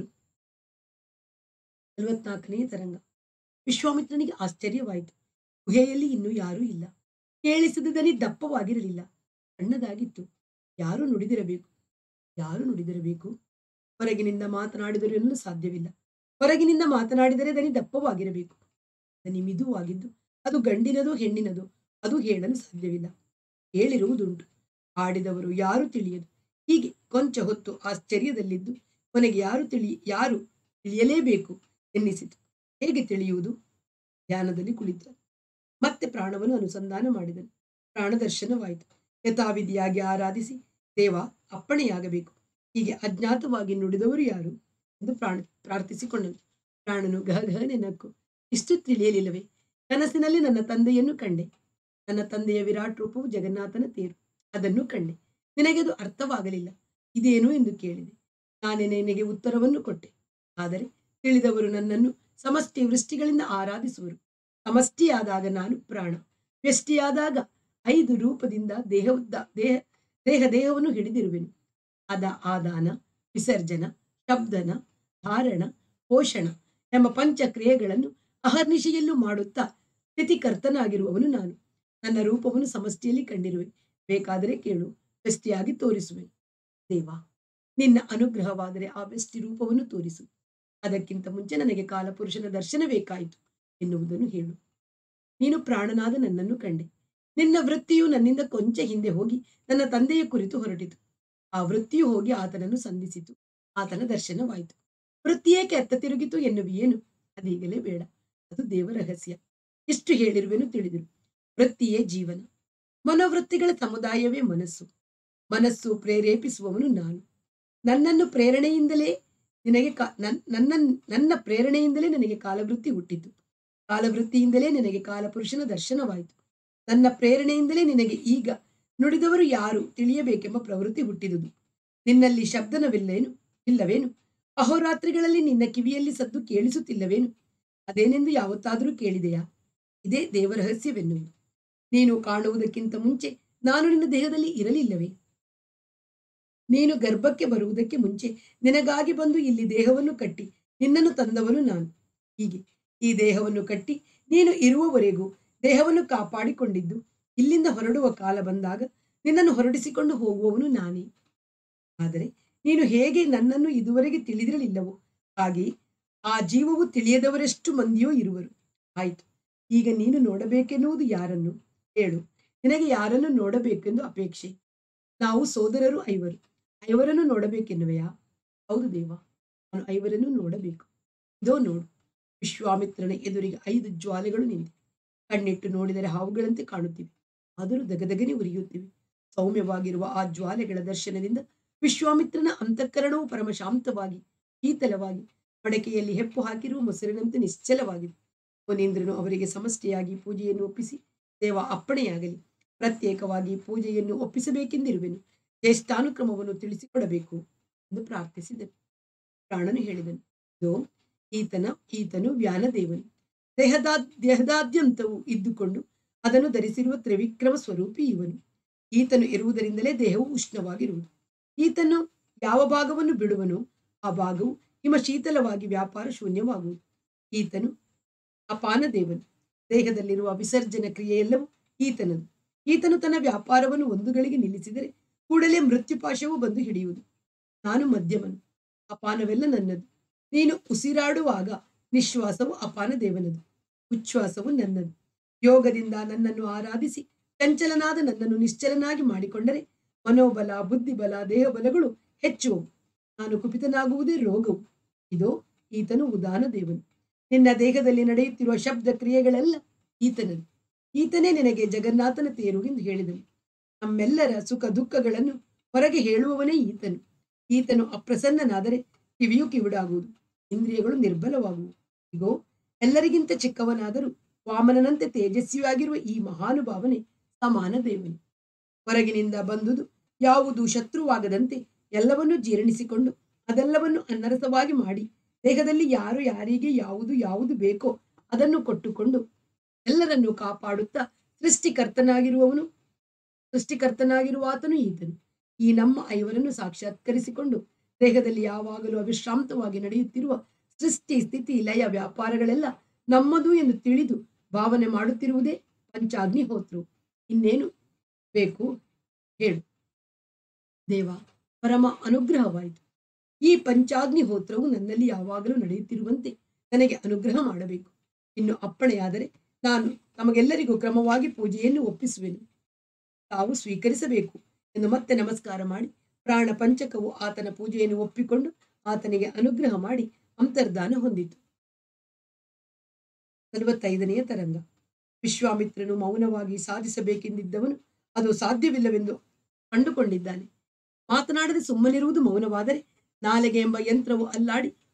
ನಲವತ್ನಾಲ್ಕನೆಯ ತರಂಗ ವಿಶ್ವಾಮಿತ್ರನಿಗೆ ಆಶ್ಚರ್ಯವಾಯಿತು ಗುಹೆಯಲ್ಲಿ ಇನ್ನೂ ಯಾರೂ ಇಲ್ಲ ಕೇಳಿಸಿದ ದನಿ ದಪ್ಪವಾಗಿರಲಿಲ್ಲ ಸಣ್ಣದಾಗಿತ್ತು ಯಾರು ನುಡಿದಿರಬೇಕು ಯಾರು ನುಡಿದಿರಬೇಕು ಹೊರಗಿನಿಂದ ಮಾತನಾಡಿದರೂ ಎನ್ನಲು ಸಾಧ್ಯವಿಲ್ಲ ಹೊರಗಿನಿಂದ ಮಾತನಾಡಿದರೆ ದನಿ ದಪ್ಪವಾಗಿರಬೇಕು ದನಿ ಮಿದುವಾಗಿದ್ದು ಅದು ಗಂಡಿನದೋ ಹೆಣ್ಣಿನದೋ ಅದು ಹೇಳಲು ಸಾಧ್ಯವಿಲ್ಲ ಹೇಳಿರುವುದುಂಟು ಆಡಿದವರು ಯಾರು ತಿಳಿಯದು ಹೀಗೆ ಕೊಂಚ ಹೊತ್ತು ಆಶ್ಚರ್ಯದಲ್ಲಿದ್ದು ಕೊನೆಗೆ ಯಾರು ತಿಳಿ ಯಾರು ತಿಳಿಯಲೇಬೇಕು ಎನ್ನಿಸಿತು ಹೇಗೆ ತಿಳಿಯುವುದು ಧ್ಯಾನದಲ್ಲಿ ಕುಳಿತ ಮತ್ತೆ ಪ್ರಾಣವನ್ನು ಅನುಸಂಧಾನ ಮಾಡಿದನು ಪ್ರಾಣದರ್ಶನವಾಯಿತು ಯಥಾವಿಧಿಯಾಗಿ ಆರಾಧಿಸಿ ದೇವ ಅಪ್ಪಣೆಯಾಗಬೇಕು ಹೀಗೆ ಅಜ್ಞಾತವಾಗಿ ನುಡಿದವರು ಯಾರು ಎಂದು ಪ್ರಾಣ ಪ್ರಾರ್ಥಿಸಿಕೊಂಡನು ಪ್ರಾಣನು ಗಹಗಹನೆ ನಕ್ಕು ಇಷ್ಟು ತಿಳಿಯಲಿಲ್ಲವೇ ಕನಸಿನಲ್ಲಿ ನನ್ನ ತಂದೆಯನ್ನು ಕಂಡೆ ನನ್ನ ತಂದೆಯ ವಿರಾಟ್ ರೂಪವು ಜಗನ್ನಾಥನ ತೇರು ಅದನ್ನು ಕಂಡೆ ನಿನಗೆ ಅದು ಅರ್ಥವಾಗಲಿಲ್ಲ ಇದೇನು ಎಂದು ಕೇಳಿದೆ ನಾನೇ ನಿನಗೆ ಉತ್ತರವನ್ನು ಕೊಟ್ಟೆ ಆದರೆ ತಿಳಿದವರು ನನ್ನನ್ನು ಸಮಷ್ಟಿ ವೃಷ್ಟಿಗಳಿಂದ ಆರಾಧಿಸುವರು ಸಮಷ್ಟಿಯಾದಾಗ ನಾನು ಪ್ರಾಣ ವ್ಯಷ್ಟಿಯಾದಾಗ ಐದು ರೂಪದಿಂದ ದೇಹ ದೇಹ ದೇಹ ದೇಹವನ್ನು ಹಿಡಿದಿರುವೆನು ಅದ ಆದಾನ ವಿಸರ್ಜನ ಶಬ್ದನ ಧಾರಣ ಪೋಷಣ ಎಂಬ ಪಂಚಕ್ರಿಯೆಗಳನ್ನು ಅಹರ್ನಿಶೆಯಲ್ಲೂ ಮಾಡುತ್ತಾ ಸ್ಥಿತಿಕರ್ತನಾಗಿರುವವನು ನಾನು ನನ್ನ ರೂಪವನ್ನು ಸಮಷ್ಟಿಯಲ್ಲಿ ಕಂಡಿರುವೆ ಬೇಕಾದರೆ ಕೇಳು ವ್ಯಷ್ಟಿಯಾಗಿ ತೋರಿಸುವೆನು ದೇವ ನಿನ್ನ ಅನುಗ್ರಹವಾದರೆ ಆ ವ್ಯಷ್ಟಿ ರೂಪವನ್ನು ತೋರಿಸು ಅದಕ್ಕಿಂತ ಮುಂಚೆ ನನಗೆ ಕಾಲಪುರುಷನ ದರ್ಶನ ಬೇಕಾಯಿತು ಎನ್ನುವುದನ್ನು ಹೇಳು ನೀನು ಪ್ರಾಣನಾದ ನನ್ನನ್ನು ಕಂಡೆ ನಿನ್ನ ವೃತ್ತಿಯು ನನ್ನಿಂದ ಕೊಂಚ ಹಿಂದೆ ಹೋಗಿ ನನ್ನ ತಂದೆಯ ಕುರಿತು ಹೊರಟಿತು ಆ ವೃತ್ತಿಯು ಹೋಗಿ ಆತನನ್ನು ಸಂಧಿಸಿತು ಆತನ ದರ್ಶನವಾಯಿತು ವೃತ್ತಿಯೇಕೆ ಅತ್ತ ತಿರುಗಿತು ಎನ್ನುವಿಯೇನು ಅದೀಗಲೇ ಬೇಡ ಅದು ದೇವ ರಹಸ್ಯ ಇಷ್ಟು ಹೇಳಿರುವೆನು ತಿಳಿದಿರು ವೃತ್ತಿಯೇ ಜೀವನ ಮನೋವೃತ್ತಿಗಳ ಸಮುದಾಯವೇ ಮನಸ್ಸು ಮನಸ್ಸು ಪ್ರೇರೇಪಿಸುವವನು ನಾನು ನನ್ನನ್ನು ಪ್ರೇರಣೆಯಿಂದಲೇ ನಿನಗೆ ಕಾ ನನ್- ನನ್ನ ನನ್ನ ಪ್ರೇರಣೆಯಿಂದಲೇ ನನಗೆ ಕಾಲವೃತ್ತಿ ಹುಟ್ಟಿತು ಕಾಲವೃತ್ತಿಯಿಂದಲೇ ನಿನಗೆ ಕಾಲಪುರುಷನ ದರ್ಶನವಾಯಿತು ನನ್ನ ಪ್ರೇರಣೆಯಿಂದಲೇ ನಿನಗೆ ಈಗ ನುಡಿದವರು ಯಾರು ತಿಳಿಯಬೇಕೆಂಬ ಪ್ರವೃತ್ತಿ ಹುಟ್ಟಿದುದು ನಿನ್ನಲ್ಲಿ ಶಬ್ದನವಿಲ್ಲೇನು ಇಲ್ಲವೇನು ಅಹೋರಾತ್ರಿಗಳಲ್ಲಿ ನಿನ್ನ ಕಿವಿಯಲ್ಲಿ ಸದ್ದು ಕೇಳಿಸುತ್ತಿಲ್ಲವೇನು ಅದೇನೆಂದು ಯಾವತ್ತಾದರೂ ಕೇಳಿದೆಯಾ ಇದೇ ದೇವರಹಸ್ಯವೆನ್ನುವುದು ನೀನು ಕಾಣುವುದಕ್ಕಿಂತ ಮುಂಚೆ ನಾನು ನಿನ್ನ ದೇಹದಲ್ಲಿ ಇರಲಿಲ್ಲವೇ ನೀನು ಗರ್ಭಕ್ಕೆ ಬರುವುದಕ್ಕೆ ಮುಂಚೆ ನಿನಗಾಗಿ ಬಂದು ಇಲ್ಲಿ ದೇಹವನ್ನು ಕಟ್ಟಿ ನಿನ್ನನ್ನು ತಂದವನು ನಾನು ಹೀಗೆ ಈ ದೇಹವನ್ನು ಕಟ್ಟಿ ನೀನು ಇರುವವರೆಗೂ ದೇಹವನ್ನು ಕಾಪಾಡಿಕೊಂಡಿದ್ದು ಇಲ್ಲಿಂದ ಹೊರಡುವ ಕಾಲ ಬಂದಾಗ ನಿನ್ನನ್ನು ಹೊರಡಿಸಿಕೊಂಡು ಹೋಗುವವನು ನಾನೇ ಆದರೆ ನೀನು ಹೇಗೆ ನನ್ನನ್ನು ಇದುವರೆಗೆ ತಿಳಿದಿರಲಿಲ್ಲವೋ ಹಾಗೆ ಆ ಜೀವವು ತಿಳಿಯದವರೆಷ್ಟು ಮಂದಿಯೋ ಇರುವರು ಆಯಿತು ಈಗ ನೀನು ನೋಡಬೇಕೆನ್ನುವುದು ಯಾರನ್ನು ಹೇಳು ನಿನಗೆ ಯಾರನ್ನು ನೋಡಬೇಕೆಂದು ಅಪೇಕ್ಷೆ ನಾವು ಸೋದರರು ಐವರು ಐವರನ್ನು ನೋಡಬೇಕೆನ್ನುವೆಯಾ ಹೌದು ದೇವ ನಾನು ಐವರನ್ನು ನೋಡಬೇಕು ಇದೋ ನೋಡು ವಿಶ್ವಾಮಿತ್ರನ ಎದುರಿಗೆ ಐದು ಜ್ವಾಲೆಗಳು ನಿಂತಿವೆ ಕಣ್ಣಿಟ್ಟು ನೋಡಿದರೆ ಹಾವುಗಳಂತೆ ಕಾಣುತ್ತಿವೆ ಆದರೂ ದಗದಗನೆ ಉರಿಯುತ್ತಿವೆ ಸೌಮ್ಯವಾಗಿರುವ ಆ ಜ್ವಾಲೆಗಳ ದರ್ಶನದಿಂದ ವಿಶ್ವಾಮಿತ್ರನ ಅಂತಃಕರಣವು ಪರಮ ಶಾಂತವಾಗಿ ಶೀತಲವಾಗಿ ಮಡಕೆಯಲ್ಲಿ ಹೆಪ್ಪು ಹಾಕಿರುವ ಮೊಸರಿನಂತೆ ನಿಶ್ಚಲವಾಗಿದೆ ಮುನೀಂದ್ರನು ಅವರಿಗೆ ಸಮಷ್ಟಿಯಾಗಿ ಪೂಜೆಯನ್ನು ಒಪ್ಪಿಸಿ ದೇವ ಅಪ್ಪಣೆಯಾಗಲಿ ಪ್ರತ್ಯೇಕವಾಗಿ ಪೂಜೆಯನ್ನು ಒಪ್ಪಿಸಬೇಕೆಂದಿರುವೆನು ಜ್ಯೇಷ್ಠಾನುಕ್ರಮವನ್ನು ತಿಳಿಸಿಕೊಡಬೇಕು ಎಂದು ಪ್ರಾರ್ಥಿಸಿದನು ಪ್ರಾಣನು ಹೇಳಿದನು ಇದೋ ಈತನ ಈತನು ವ್ಯಾನದೇವನು ದೇಹದಾ ದೇಹದಾದ್ಯಂತವು ಇದ್ದುಕೊಂಡು ಅದನ್ನು ಧರಿಸಿರುವ ತ್ರಿವಿಕ್ರಮ ಸ್ವರೂಪಿ ಇವನು ಈತನು ಇರುವುದರಿಂದಲೇ ದೇಹವು ಉಷ್ಣವಾಗಿರುವುದು ಈತನು ಯಾವ ಭಾಗವನ್ನು ಬಿಡುವನೋ ಆ ಭಾಗವು ಹಿಮ ಶೀತಲವಾಗಿ ವ್ಯಾಪಾರ ಶೂನ್ಯವಾಗುವುದು ಈತನು ಅಪಾನ ದೇವನು ದೇಹದಲ್ಲಿರುವ ವಿಸರ್ಜನ ಕ್ರಿಯೆಯೆಲ್ಲವೂ ಈತನದು ಈತನು ತನ್ನ ವ್ಯಾಪಾರವನ್ನು ಒಂದು ಗಳಿಗೆ ನಿಲ್ಲಿಸಿದರೆ ಕೂಡಲೇ ಮೃತ್ಯುಪಾಶವು ಬಂದು ಹಿಡಿಯುವುದು ನಾನು ಮಧ್ಯಮನು ಅಪಾನವೆಲ್ಲ ನನ್ನದು ನೀನು ಉಸಿರಾಡುವಾಗ ನಿಶ್ವಾಸವು ಅಪಾನ ದೇವನದು ಉಚ್ಛ್ವಾಸವು ನನ್ನದು ಯೋಗದಿಂದ ನನ್ನನ್ನು ಆರಾಧಿಸಿ ಚಂಚಲನಾದ ನನ್ನನ್ನು ನಿಶ್ಚಲನಾಗಿ ಮಾಡಿಕೊಂಡರೆ ಮನೋಬಲ ಬುದ್ಧಿಬಲ ದೇಹಬಲಗಳು ಹೆಚ್ಚುವವು ನಾನು ಕುಪಿತನಾಗುವುದೇ ರೋಗವು ಇದೋ ಈತನು ಉದಾನ ದೇವನು ನಿನ್ನ ದೇಹದಲ್ಲಿ ನಡೆಯುತ್ತಿರುವ ಶಬ್ದ ಕ್ರಿಯೆಗಳೆಲ್ಲ ಈತನದು ಈತನೇ ನಿನಗೆ ಜಗನ್ನಾಥನ ತೇರು ಎಂದು ಹೇಳಿದನು ನಮ್ಮೆಲ್ಲರ ಸುಖ ದುಃಖಗಳನ್ನು ಹೊರಗೆ ಹೇಳುವವನೇ ಈತನು ಈತನು ಅಪ್ರಸನ್ನನಾದರೆ ಕಿವಿಯು ಕಿವಿಡಾಗುವುದು ಇಂದ್ರಿಯಗಳು ನಿರ್ಬಲವಾಗುವು ಇಗೋ ಎಲ್ಲರಿಗಿಂತ ಚಿಕ್ಕವನಾದರೂ ವಾಮನನಂತೆ ತೇಜಸ್ವಿಯಾಗಿರುವ ಈ ಮಹಾನುಭಾವನೆ ಸಮಾನ ದೇವನು ಹೊರಗಿನಿಂದ ಬಂದುದು ಯಾವುದು ಶತ್ರುವಾಗದಂತೆ ಎಲ್ಲವನ್ನೂ ಜೀರ್ಣಿಸಿಕೊಂಡು ಅದೆಲ್ಲವನ್ನು ಅನ್ನರಸವಾಗಿ ಮಾಡಿ ದೇಹದಲ್ಲಿ ಯಾರು ಯಾರಿಗೆ ಯಾವುದು ಯಾವುದು ಬೇಕೋ ಅದನ್ನು ಕೊಟ್ಟುಕೊಂಡು ಎಲ್ಲರನ್ನೂ ಕಾಪಾಡುತ್ತಾ ಸೃಷ್ಟಿಕರ್ತನಾಗಿರುವವನು ಸೃಷ್ಟಿಕರ್ತನಾಗಿರುವ ಆತನು ಈತನು ಈ ನಮ್ಮ ಐವರನ್ನು ಸಾಕ್ಷಾತ್ಕರಿಸಿಕೊಂಡು ದೇಹದಲ್ಲಿ ಯಾವಾಗಲೂ ಅವಿಶ್ರಾಂತವಾಗಿ ನಡೆಯುತ್ತಿರುವ ಸೃಷ್ಟಿ ಸ್ಥಿತಿ ಲಯ ವ್ಯಾಪಾರಗಳೆಲ್ಲ ನಮ್ಮದು ಎಂದು ತಿಳಿದು ಭಾವನೆ ಮಾಡುತ್ತಿರುವುದೇ ಪಂಚಾಗ್ನಿಹೋತ್ರು ಇನ್ನೇನು ಬೇಕು ಹೇಳು ದೇವ ಪರಮ ಅನುಗ್ರಹವಾಯಿತು ಈ ಪಂಚಾಗ್ನಿಹೋತ್ರವು ನನ್ನಲ್ಲಿ ಯಾವಾಗಲೂ ನಡೆಯುತ್ತಿರುವಂತೆ ನನಗೆ ಅನುಗ್ರಹ ಮಾಡಬೇಕು ಇನ್ನು ಅಪ್ಪಣೆಯಾದರೆ ನಾನು ತಮಗೆಲ್ಲರಿಗೂ ಕ್ರಮವಾಗಿ ಪೂಜೆಯನ್ನು ಒಪ್ಪಿಸುವೆನು ತಾವು ಸ್ವೀಕರಿಸಬೇಕು ಎಂದು ಮತ್ತೆ ನಮಸ್ಕಾರ ಮಾಡಿ ಪ್ರಾಣ ಪಂಚಕವು ಆತನ ಪೂಜೆಯನ್ನು ಒಪ್ಪಿಕೊಂಡು ಆತನಿಗೆ ಅನುಗ್ರಹ ಮಾಡಿ ಅಂತರ್ಧಾನ ಹೊಂದಿತು ನಲವತ್ತೈದನೆಯ ತರಂಗ ವಿಶ್ವಾಮಿತ್ರನು ಮೌನವಾಗಿ ಸಾಧಿಸಬೇಕೆಂದಿದ್ದವನು ಅದು ಸಾಧ್ಯವಿಲ್ಲವೆಂದು ಕಂಡುಕೊಂಡಿದ್ದಾನೆ ಮಾತನಾಡದೆ ಸುಮ್ಮನಿರುವುದು ಮೌನವಾದರೆ ನಾಲೆಗೆ ಎಂಬ ಯಂತ್ರವು ಅಲ್ಲಾಡಿ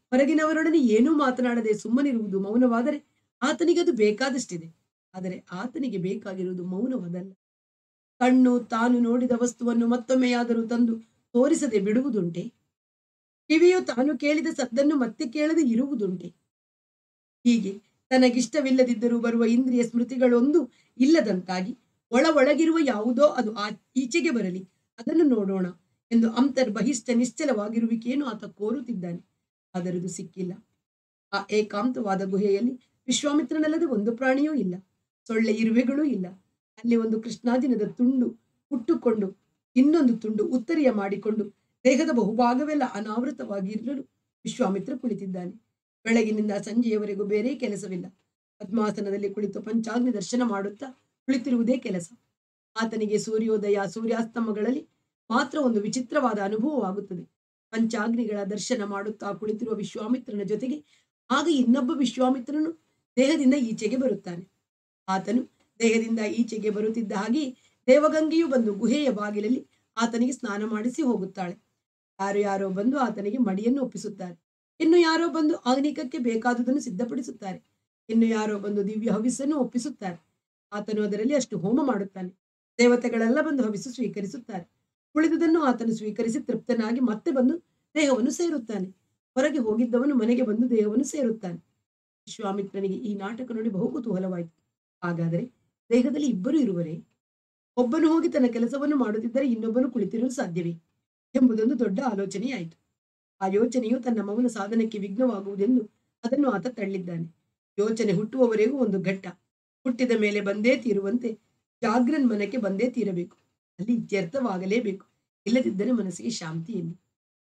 ಹೊರಗಿನವರೊಡನೆ ಏನೂ ಮಾತನಾಡದೆ ಸುಮ್ಮನಿರುವುದು ಮೌನವಾದರೆ ಆತನಿಗೆ ಅದು ಬೇಕಾದಷ್ಟಿದೆ ಆದರೆ ಆತನಿಗೆ ಬೇಕಾಗಿರುವುದು ಮೌನವದಲ್ಲ ಕಣ್ಣು ತಾನು ನೋಡಿದ ವಸ್ತುವನ್ನು ಮತ್ತೊಮ್ಮೆಯಾದರೂ ತಂದು ತೋರಿಸದೆ ಬಿಡುವುದುಂಟೆ ಕಿವಿಯು ತಾನು ಕೇಳಿದ ಸದ್ದನ್ನು ಮತ್ತೆ ಕೇಳದೆ ಇರುವುದುಂಟೆ ಹೀಗೆ ತನಗಿಷ್ಟವಿಲ್ಲದಿದ್ದರೂ ಬರುವ ಇಂದ್ರಿಯ ಸ್ಮೃತಿಗಳೊಂದು ಇಲ್ಲದಂತಾಗಿ ಒಳ ಒಳಗಿರುವ ಯಾವುದೋ ಅದು ಆ ಈಚೆಗೆ ಬರಲಿ ಅದನ್ನು ನೋಡೋಣ ಎಂದು ಅಂತರ್ಬಹಿಷ್ಠ ನಿಶ್ಚಲವಾಗಿರುವಿಕೆಯನ್ನು ಆತ ಕೋರುತ್ತಿದ್ದಾನೆ ಅದರದು ಸಿಕ್ಕಿಲ್ಲ ಆ ಏಕಾಂತವಾದ ಗುಹೆಯಲ್ಲಿ ವಿಶ್ವಾಮಿತ್ರನಲ್ಲದೆ ಒಂದು ಪ್ರಾಣಿಯೂ ಇಲ್ಲ ಸೊಳ್ಳೆ ಇರುವೆಗಳೂ ಇಲ್ಲ ಅಲ್ಲಿ ಒಂದು ಕೃಷ್ಣಾದಿನದ ತುಂಡು ಹುಟ್ಟುಕೊಂಡು ಇನ್ನೊಂದು ತುಂಡು ಉತ್ತರಿಯ ಮಾಡಿಕೊಂಡು ದೇಹದ ಬಹುಭಾಗವೆಲ್ಲ ಅನಾವೃತವಾಗಿ ಇರಲು ವಿಶ್ವಾಮಿತ್ರ ಕುಳಿತಿದ್ದಾನೆ ಬೆಳಗಿನಿಂದ ಸಂಜೆಯವರೆಗೂ ಬೇರೆ ಕೆಲಸವಿಲ್ಲ ಪದ್ಮಾಸನದಲ್ಲಿ ಕುಳಿತು ಪಂಚಾಗ್ನಿ ದರ್ಶನ ಮಾಡುತ್ತಾ ಕುಳಿತಿರುವುದೇ ಕೆಲಸ ಆತನಿಗೆ ಸೂರ್ಯೋದಯ ಸೂರ್ಯಾಸ್ತಮಗಳಲ್ಲಿ ಮಾತ್ರ ಒಂದು ವಿಚಿತ್ರವಾದ ಅನುಭವವಾಗುತ್ತದೆ ಪಂಚಾಗ್ನಿಗಳ ದರ್ಶನ ಮಾಡುತ್ತಾ ಕುಳಿತಿರುವ ವಿಶ್ವಾಮಿತ್ರನ ಜೊತೆಗೆ ಆಗ ಇನ್ನೊಬ್ಬ ವಿಶ್ವಾಮಿತ್ರನು ದೇಹದಿಂದ ಈಚೆಗೆ ಬರುತ್ತಾನೆ ಆತನು ದೇಹದಿಂದ ಈಚೆಗೆ ಬರುತ್ತಿದ್ದ ಹಾಗೆ ದೇವಗಂಗೆಯು ಬಂದು ಗುಹೆಯ ಬಾಗಿಲಲ್ಲಿ ಆತನಿಗೆ ಸ್ನಾನ ಮಾಡಿಸಿ ಹೋಗುತ್ತಾಳೆ ಯಾರು ಯಾರೋ ಬಂದು ಆತನಿಗೆ ಮಡಿಯನ್ನು ಒಪ್ಪಿಸುತ್ತಾರೆ ಇನ್ನು ಯಾರೋ ಬಂದು ಆಗ್ನಿಕಕ್ಕೆ ಬೇಕಾದುದನ್ನು ಸಿದ್ಧಪಡಿಸುತ್ತಾರೆ ಇನ್ನು ಯಾರೋ ಬಂದು ದಿವ್ಯ ಹವಿಸ್ಸನ್ನು ಒಪ್ಪಿಸುತ್ತಾರೆ ಆತನು ಅದರಲ್ಲಿ ಅಷ್ಟು ಹೋಮ ಮಾಡುತ್ತಾನೆ ದೇವತೆಗಳೆಲ್ಲ ಬಂದು ಹವಿಸ್ಸು ಸ್ವೀಕರಿಸುತ್ತಾರೆ ಉಳಿದುದನ್ನು ಆತನು ಸ್ವೀಕರಿಸಿ ತೃಪ್ತನಾಗಿ ಮತ್ತೆ ಬಂದು ದೇಹವನ್ನು ಸೇರುತ್ತಾನೆ ಹೊರಗೆ ಹೋಗಿದ್ದವನು ಮನೆಗೆ ಬಂದು ದೇಹವನ್ನು ಸೇರುತ್ತಾನೆ ವಿಶ್ವಾಮಿತ್ರನಿಗೆ ಈ ನಾಟಕ ನೋಡಿ ಬಹು ಕುತೂಹಲವಾಯಿತು ಹಾಗಾದರೆ ದೇಹದಲ್ಲಿ ಇಬ್ಬರು ಇರುವರೇ ಒಬ್ಬನು ಹೋಗಿ ತನ್ನ ಕೆಲಸವನ್ನು ಮಾಡುತ್ತಿದ್ದರೆ ಇನ್ನೊಬ್ಬನು ಕುಳಿತಿರಲು ಸಾಧ್ಯವೇ ಎಂಬುದೊಂದು ದೊಡ್ಡ ಆಲೋಚನೆಯಾಯಿತು ಆ ಯೋಚನೆಯು ತನ್ನ ಮಗನ ಸಾಧನಕ್ಕೆ ವಿಘ್ನವಾಗುವುದೆಂದು ಅದನ್ನು ಆತ ತಳ್ಳಿದ್ದಾನೆ ಯೋಚನೆ ಹುಟ್ಟುವವರೆಗೂ ಒಂದು ಘಟ್ಟ ಹುಟ್ಟಿದ ಮೇಲೆ ಬಂದೇ ತೀರುವಂತೆ ಜಾಗ್ರನ್ ಮನಕ್ಕೆ ಬಂದೇ ತೀರಬೇಕು ಅಲ್ಲಿ ಇತ್ಯರ್ಥವಾಗಲೇಬೇಕು ಇಲ್ಲದಿದ್ದರೆ ಮನಸ್ಸಿಗೆ ಶಾಂತಿ ಎಲ್ಲಿ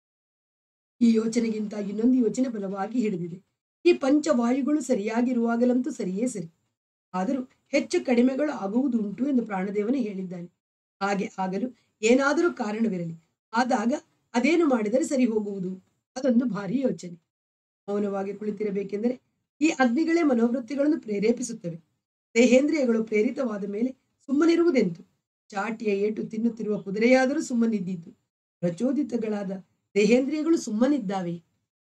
ಈ ಯೋಚನೆಗಿಂತ ಇನ್ನೊಂದು ಯೋಚನೆ ಬಲವಾಗಿ ಹಿಡಿದಿದೆ ಈ ಪಂಚವಾಯುಗಳು ಸರಿಯಾಗಿರುವಾಗಲಂತೂ ಸರಿಯೇ ಸರಿ ಆದರೂ ಹೆಚ್ಚು ಕಡಿಮೆಗಳು ಆಗುವುದುಂಟು ಎಂದು ಪ್ರಾಣದೇವನೇ ಹೇಳಿದ್ದಾನೆ ಹಾಗೆ ಆಗಲು ಏನಾದರೂ ಕಾರಣವಿರಲಿ ಆದಾಗ ಅದೇನು ಮಾಡಿದರೆ ಸರಿ ಹೋಗುವುದು ಅದೊಂದು ಭಾರಿ ಯೋಚನೆ ಮೌನವಾಗಿ ಕುಳಿತಿರಬೇಕೆಂದರೆ ಈ ಅಗ್ನಿಗಳೇ ಮನೋವೃತ್ತಿಗಳನ್ನು ಪ್ರೇರೇಪಿಸುತ್ತವೆ ದೇಹೇಂದ್ರಿಯಗಳು ಪ್ರೇರಿತವಾದ ಮೇಲೆ ಸುಮ್ಮನಿರುವುದೆಂತು ಚಾಟಿಯ ಏಟು ತಿನ್ನುತ್ತಿರುವ ಕುದುರೆಯಾದರೂ ಸುಮ್ಮನಿದ್ದಿತು ಪ್ರಚೋದಿತಗಳಾದ ದೇಹೇಂದ್ರಿಯಗಳು ಸುಮ್ಮನಿದ್ದಾವೆ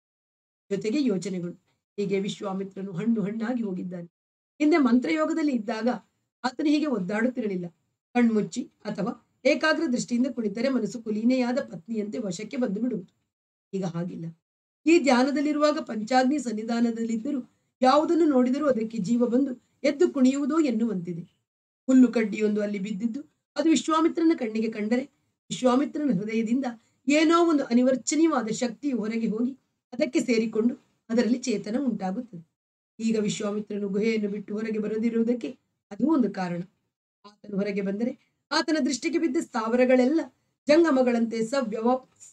ಜೊತೆಗೆ ಯೋಚನೆಗಳು ಹೀಗೆ ವಿಶ್ವಾಮಿತ್ರನು ಹಣ್ಣು ಹಣ್ಣಾಗಿ ಹೋಗಿದ್ದಾನೆ ಹಿಂದೆ ಮಂತ್ರಯೋಗದಲ್ಲಿ ಇದ್ದಾಗ ಆತನು ಹೀಗೆ ಒದ್ದಾಡುತ್ತಿರಲಿಲ್ಲ ಕಣ್ಮುಚ್ಚಿ ಅಥವಾ ಏಕಾಗ್ರ ದೃಷ್ಟಿಯಿಂದ ಕುಳಿತರೆ ಮನಸ್ಸು ಕುಲೀನೆಯಾದ ಪತ್ನಿಯಂತೆ ವಶಕ್ಕೆ ಬಂದು ಬಿಡುವುದು ಈಗ ಹಾಗಿಲ್ಲ ಈ ಧ್ಯಾನದಲ್ಲಿರುವಾಗ ಪಂಚಾಗ್ನಿ ಸನ್ನಿಧಾನದಲ್ಲಿದ್ದರೂ ಯಾವುದನ್ನು ನೋಡಿದರೂ ಅದಕ್ಕೆ ಜೀವ ಬಂದು ಎದ್ದು ಕುಣಿಯುವುದೋ ಎನ್ನುವಂತಿದೆ ಹುಲ್ಲು ಕಡ್ಡಿಯೊಂದು ಅಲ್ಲಿ ಬಿದ್ದಿದ್ದು ಅದು ವಿಶ್ವಾಮಿತ್ರನ ಕಣ್ಣಿಗೆ ಕಂಡರೆ ವಿಶ್ವಾಮಿತ್ರನ ಹೃದಯದಿಂದ ಏನೋ ಒಂದು ಅನಿವರ್ಚನೀಯವಾದ ಶಕ್ತಿಯು ಹೊರಗೆ ಹೋಗಿ ಅದಕ್ಕೆ ಸೇರಿಕೊಂಡು ಅದರಲ್ಲಿ ಚೇತನ ಉಂಟಾಗುತ್ತದೆ ಈಗ ವಿಶ್ವಾಮಿತ್ರನು ಗುಹೆಯನ್ನು ಬಿಟ್ಟು ಹೊರಗೆ ಬರದಿರುವುದಕ್ಕೆ ಅದೂ ಒಂದು ಕಾರಣ ಆತನು ಹೊರಗೆ ಬಂದರೆ ಆತನ ದೃಷ್ಟಿಗೆ ಬಿದ್ದ ಸ್ಥಾವರಗಳೆಲ್ಲ ಜಂಗಮಗಳಂತೆ ಸವ್ಯವ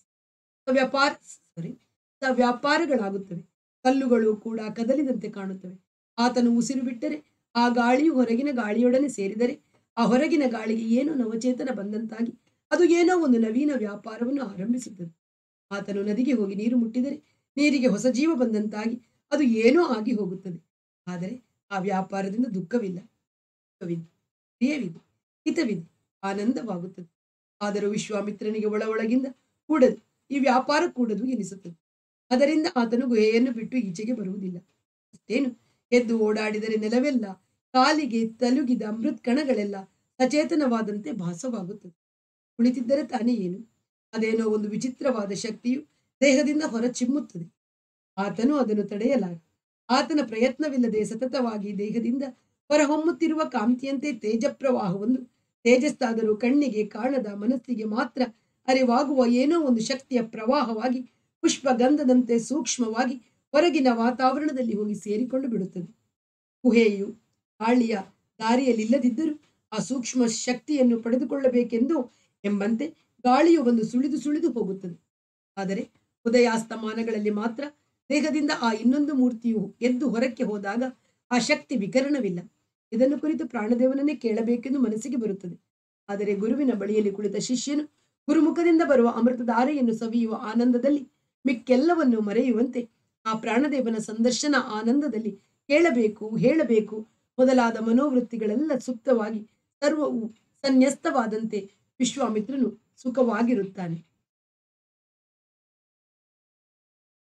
ಸವ್ಯಾಪಾರ ಸಾರಿ ಸವ್ಯಾಪಾರಗಳಾಗುತ್ತವೆ ಕಲ್ಲುಗಳು ಕೂಡ ಕದಲಿದಂತೆ ಕಾಣುತ್ತವೆ ಆತನು ಉಸಿರು ಬಿಟ್ಟರೆ ಆ ಗಾಳಿಯು ಹೊರಗಿನ ಗಾಳಿಯೊಡನೆ ಸೇರಿದರೆ ಆ ಹೊರಗಿನ ಗಾಳಿಗೆ ಏನೋ ನವಚೇತನ ಬಂದಂತಾಗಿ ಅದು ಏನೋ ಒಂದು ನವೀನ ವ್ಯಾಪಾರವನ್ನು ಆರಂಭಿಸುತ್ತದೆ ಆತನು ನದಿಗೆ ಹೋಗಿ ನೀರು ಮುಟ್ಟಿದರೆ ನೀರಿಗೆ ಹೊಸ ಜೀವ ಬಂದಂತಾಗಿ ಅದು ಏನೋ ಆಗಿ ಹೋಗುತ್ತದೆ ಆದರೆ ಆ ವ್ಯಾಪಾರದಿಂದ ದುಃಖವಿಲ್ಲ ಸುಖವಿದೆ ಪ್ರಿಯವಿದೆ ಹಿತವಿದೆ ಆನಂದವಾಗುತ್ತದೆ ಆದರೂ ವಿಶ್ವಾಮಿತ್ರನಿಗೆ ಒಳ ಒಳಗಿಂದ ಕೂಡದು ಈ ವ್ಯಾಪಾರ ಕೂಡದು ಎನಿಸುತ್ತದೆ ಅದರಿಂದ ಆತನು ಗುಹೆಯನ್ನು ಬಿಟ್ಟು ಈಚೆಗೆ ಬರುವುದಿಲ್ಲ ಅಷ್ಟೇನು ಎದ್ದು ಓಡಾಡಿದರೆ ನೆಲವೆಲ್ಲ ಕಾಲಿಗೆ ತಲುಗಿದ ಅಮೃತ್ ಕಣಗಳೆಲ್ಲ ಸಚೇತನವಾದಂತೆ ಭಾಸವಾಗುತ್ತದೆ ಕುಳಿತಿದ್ದರೆ ತಾನೇ ಏನು ಅದೇನೋ ಒಂದು ವಿಚಿತ್ರವಾದ ಶಕ್ತಿಯು ದೇಹದಿಂದ ಹೊರ ಚಿಮ್ಮುತ್ತದೆ ಆತನು ಅದನ್ನು ತಡೆಯಲಾರ ಆತನ ಪ್ರಯತ್ನವಿಲ್ಲದೆ ಸತತವಾಗಿ ದೇಹದಿಂದ ಹೊರಹೊಮ್ಮುತ್ತಿರುವ ಕಾಂತಿಯಂತೆ ತೇಜ ಪ್ರವಾಹವೊಂದು ತೇಜಸ್ಸಾದರೂ ಕಣ್ಣಿಗೆ ಕಾಣದ ಮನಸ್ಸಿಗೆ ಮಾತ್ರ ಅರಿವಾಗುವ ಏನೋ ಒಂದು ಶಕ್ತಿಯ ಪ್ರವಾಹವಾಗಿ ಪುಷ್ಪಗಂಧದಂತೆ ಸೂಕ್ಷ್ಮವಾಗಿ ಹೊರಗಿನ ವಾತಾವರಣದಲ್ಲಿ ಹೋಗಿ ಸೇರಿಕೊಂಡು ಬಿಡುತ್ತದೆ ಗುಹೆಯು ಗಾಳಿಯ ದಾರಿಯಲ್ಲಿಲ್ಲದಿದ್ದರೂ ಆ ಸೂಕ್ಷ್ಮ ಶಕ್ತಿಯನ್ನು ಪಡೆದುಕೊಳ್ಳಬೇಕೆಂದು ಎಂಬಂತೆ ಗಾಳಿಯು ಒಂದು ಸುಳಿದು ಸುಳಿದು ಹೋಗುತ್ತದೆ ಆದರೆ ಉದಯಾಸ್ತಮಾನಗಳಲ್ಲಿ ಮಾತ್ರ ದೇಹದಿಂದ ಆ ಇನ್ನೊಂದು ಮೂರ್ತಿಯು ಎದ್ದು ಹೊರಕ್ಕೆ ಹೋದಾಗ ಆ ಶಕ್ತಿ ವಿಕರಣವಿಲ್ಲ ಇದನ್ನು ಕುರಿತು ಪ್ರಾಣದೇವನನ್ನೇ ಕೇಳಬೇಕೆಂದು ಮನಸ್ಸಿಗೆ ಬರುತ್ತದೆ ಆದರೆ ಗುರುವಿನ ಬಳಿಯಲ್ಲಿ ಕುಳಿತ ಶಿಷ್ಯನು ಗುರುಮುಖದಿಂದ ಬರುವ ಅಮೃತಧಾರೆಯನ್ನು ಸವಿಯುವ ಆನಂದದಲ್ಲಿ ಮಿಕ್ಕೆಲ್ಲವನ್ನು ಮರೆಯುವಂತೆ ಆ ಪ್ರಾಣದೇವನ ಸಂದರ್ಶನ ಆನಂದದಲ್ಲಿ ಕೇಳಬೇಕು ಹೇಳಬೇಕು ಮೊದಲಾದ ಮನೋವೃತ್ತಿಗಳೆಲ್ಲ ಸುಪ್ತವಾಗಿ ಸರ್ವವು ಸನ್ಯಸ್ತವಾದಂತೆ ವಿಶ್ವಾಮಿತ್ರನು ಸುಖವಾಗಿರುತ್ತಾನೆ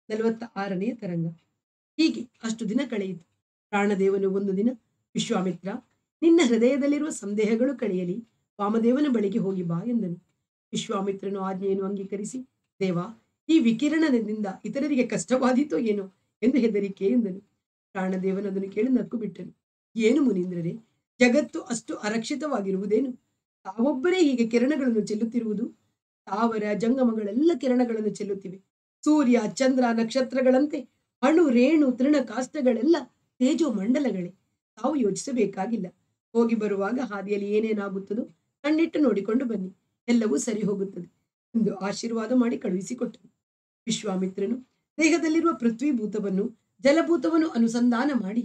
ನಲವತ್ತ ಆರನೆಯ ತರಂಗ ಹೀಗೆ ಅಷ್ಟು ದಿನ ಕಳೆಯಿತು ಪ್ರಾಣದೇವನು ಒಂದು ದಿನ ವಿಶ್ವಾಮಿತ್ರ ನಿನ್ನ ಹೃದಯದಲ್ಲಿರುವ ಸಂದೇಹಗಳು ಕಳೆಯಲಿ ವಾಮದೇವನ ಬಳಿಗೆ ಹೋಗಿ ಬಾ ಎಂದನು ವಿಶ್ವಾಮಿತ್ರನು ಆಜ್ಞೆಯನ್ನು ಅಂಗೀಕರಿಸಿ ದೇವ ಈ ವಿಕಿರಣದಿಂದ ಇತರರಿಗೆ ಕಷ್ಟವಾದೀತೋ ಏನೋ ಎಂದು ಹೆದರಿಕೆ ಎಂದನು ಪ್ರಾಣದೇವನು ಅದನ್ನು ಕೇಳಿ ನಕ್ಕು ಬಿಟ್ಟನು ಏನು ಮುನೀಂದ್ರರೇ ಜಗತ್ತು ಅಷ್ಟು ಅರಕ್ಷಿತವಾಗಿರುವುದೇನು ತಾವೊಬ್ಬರೇ ಹೀಗೆ ಕಿರಣಗಳನ್ನು ಚೆಲ್ಲುತ್ತಿರುವುದು ತಾವರ ಜಂಗಮಗಳೆಲ್ಲ ಕಿರಣಗಳನ್ನು ಚೆಲ್ಲುತ್ತಿವೆ ಸೂರ್ಯ ಚಂದ್ರ ನಕ್ಷತ್ರಗಳಂತೆ ಅಣು ರೇಣು ತೃಣ ಕಾಷ್ಟಗಳೆಲ್ಲ ತೇಜೋ ಮಂಡಲಗಳೇ ತಾವು ಯೋಚಿಸಬೇಕಾಗಿಲ್ಲ ಹೋಗಿ ಬರುವಾಗ ಹಾದಿಯಲ್ಲಿ ಏನೇನಾಗುತ್ತದೋ ಕಣ್ಣಿಟ್ಟು ನೋಡಿಕೊಂಡು ಬನ್ನಿ ಎಲ್ಲವೂ ಸರಿ ಹೋಗುತ್ತದೆ ಎಂದು ಆಶೀರ್ವಾದ ಮಾಡಿ ಕಳುಹಿಸಿಕೊಟ್ಟನು ವಿಶ್ವಾಮಿತ್ರನು ದೇಹದಲ್ಲಿರುವ ಪೃಥ್ವಿಭೂತವನ್ನು ಜಲಭೂತವನ್ನು ಅನುಸಂಧಾನ ಮಾಡಿ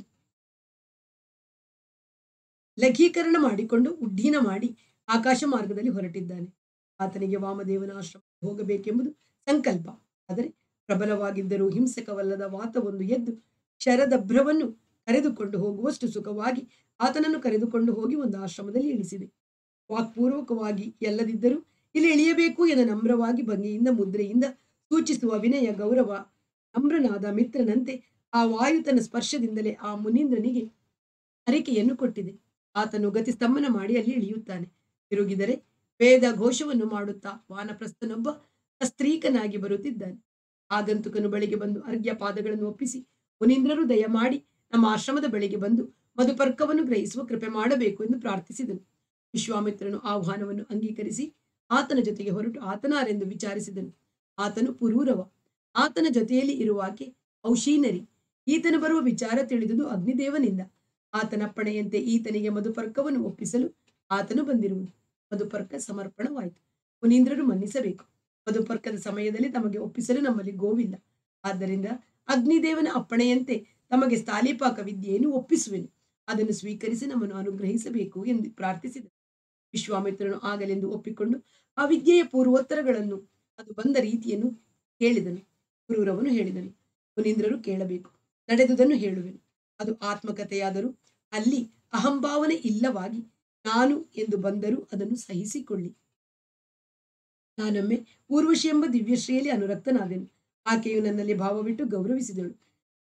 ಲಘೀಕರಣ ಮಾಡಿಕೊಂಡು ಉಡ್ಡೀನ ಮಾಡಿ ಆಕಾಶ ಮಾರ್ಗದಲ್ಲಿ ಹೊರಟಿದ್ದಾನೆ ಆತನಿಗೆ ವಾಮದೇವನ ಆಶ್ರಮ ಹೋಗಬೇಕೆಂಬುದು ಸಂಕಲ್ಪ ಆದರೆ ಪ್ರಬಲವಾಗಿದ್ದರೂ ಹಿಂಸಕವಲ್ಲದ ವಾತವೊಂದು ಎದ್ದು ಶರದಭ್ರವನ್ನು ಕರೆದುಕೊಂಡು ಹೋಗುವಷ್ಟು ಸುಖವಾಗಿ ಆತನನ್ನು ಕರೆದುಕೊಂಡು ಹೋಗಿ ಒಂದು ಆಶ್ರಮದಲ್ಲಿ ಇಳಿಸಿದೆ ವಾಕ್ಪೂರ್ವಕವಾಗಿ ಎಲ್ಲದಿದ್ದರೂ ಇಲ್ಲಿ ಇಳಿಯಬೇಕು ಎಂದು ನಮ್ರವಾಗಿ ಭಂಗಿಯಿಂದ ಮುದ್ರೆಯಿಂದ ಸೂಚಿಸುವ ವಿನಯ ಗೌರವ ನಮ್ರನಾದ ಮಿತ್ರನಂತೆ ಆ ವಾಯುತನ ಸ್ಪರ್ಶದಿಂದಲೇ ಆ ಮುನೀಂದ್ರನಿಗೆ ಅರಿಕೆಯನ್ನು ಕೊಟ್ಟಿದೆ ಆತನು ಗತಿಸ್ತಂಭನ ಮಾಡಿ ಅಲ್ಲಿ ಇಳಿಯುತ್ತಾನೆ ತಿರುಗಿದರೆ ವೇದ ಘೋಷವನ್ನು ಮಾಡುತ್ತಾ ವಾನಪ್ರಸ್ಥನೊಬ್ಬ ಸ್ತ್ರೀಕನಾಗಿ ಬರುತ್ತಿದ್ದಾನೆ ಆಗಂತುಕನು ಬಳಿಗೆ ಬಂದು ಅರ್ಘ್ಯ ಪಾದಗಳನ್ನು ಒಪ್ಪಿಸಿ ಮುನೀಂದ್ರರು ದಯಮಾಡಿ ನಮ್ಮ ಆಶ್ರಮದ ಬಳಿಗೆ ಬಂದು ಮಧುಪರ್ಕವನ್ನು ಗ್ರಹಿಸುವ ಕೃಪೆ ಮಾಡಬೇಕು ಎಂದು ಪ್ರಾರ್ಥಿಸಿದನು ವಿಶ್ವಾಮಿತ್ರನು ಆಹ್ವಾನವನ್ನು ಅಂಗೀಕರಿಸಿ ಆತನ ಜೊತೆಗೆ ಹೊರಟು ಆತನಾರೆಂದು ವಿಚಾರಿಸಿದನು ಆತನು ಪುರೂರವ ಆತನ ಜೊತೆಯಲ್ಲಿ ಇರುವಾಕೆ ಔಶೀನರಿ ಈತನು ಬರುವ ವಿಚಾರ ತಿಳಿದುದು ಅಗ್ನಿದೇವನಿಂದ ಆತನಪ್ಪಣೆಯಂತೆ ಈತನಿಗೆ ಮಧುಪರ್ಕವನ್ನು ಒಪ್ಪಿಸಲು ಆತನು ಬಂದಿರುವುದು ಮಧುಪರ್ಕ ಸಮರ್ಪಣವಾಯಿತು ಮುನೀಂದ್ರರು ಮನ್ನಿಸಬೇಕು ಮಧುಪರ್ಕದ ಸಮಯದಲ್ಲಿ ತಮಗೆ ಒಪ್ಪಿಸಲು ನಮ್ಮಲ್ಲಿ ಗೋವಿಲ್ಲ ಆದ್ದರಿಂದ ಅಗ್ನಿದೇವನ ಅಪ್ಪಣೆಯಂತೆ ತಮಗೆ ಸ್ಥಾಲಿಪಾಕ ವಿದ್ಯೆಯನ್ನು ಒಪ್ಪಿಸುವೆನು ಅದನ್ನು ಸ್ವೀಕರಿಸಿ ನಮ್ಮನ್ನು ಅನುಗ್ರಹಿಸಬೇಕು ಎಂದು ಪ್ರಾರ್ಥಿಸಿದನು ವಿಶ್ವಾಮಿತ್ರನು ಆಗಲೆಂದು ಒಪ್ಪಿಕೊಂಡು ಆ ವಿದ್ಯೆಯ ಪೂರ್ವೋತ್ತರಗಳನ್ನು ಅದು ಬಂದ ರೀತಿಯನ್ನು ಹೇಳಿದನು ಕ್ರೂರವನು ಹೇಳಿದನು ಮುನೀಂದ್ರರು ಕೇಳಬೇಕು ನಡೆದುದನ್ನು ಹೇಳುವೆನು ಅದು ಆತ್ಮಕಥೆಯಾದರೂ ಅಲ್ಲಿ ಅಹಂಭಾವನೆ ಇಲ್ಲವಾಗಿ ನಾನು ಎಂದು ಬಂದರೂ ಅದನ್ನು ಸಹಿಸಿಕೊಳ್ಳಿ ನಾನೊಮ್ಮೆ ಊರ್ವಶಿ ಎಂಬ ದಿವ್ಯಶ್ರೀಯಲ್ಲಿ ಅನುರಕ್ತನಾದೆನು ಆಕೆಯು ನನ್ನಲ್ಲಿ ಭಾವವಿಟ್ಟು ಗೌರವಿಸಿದಳು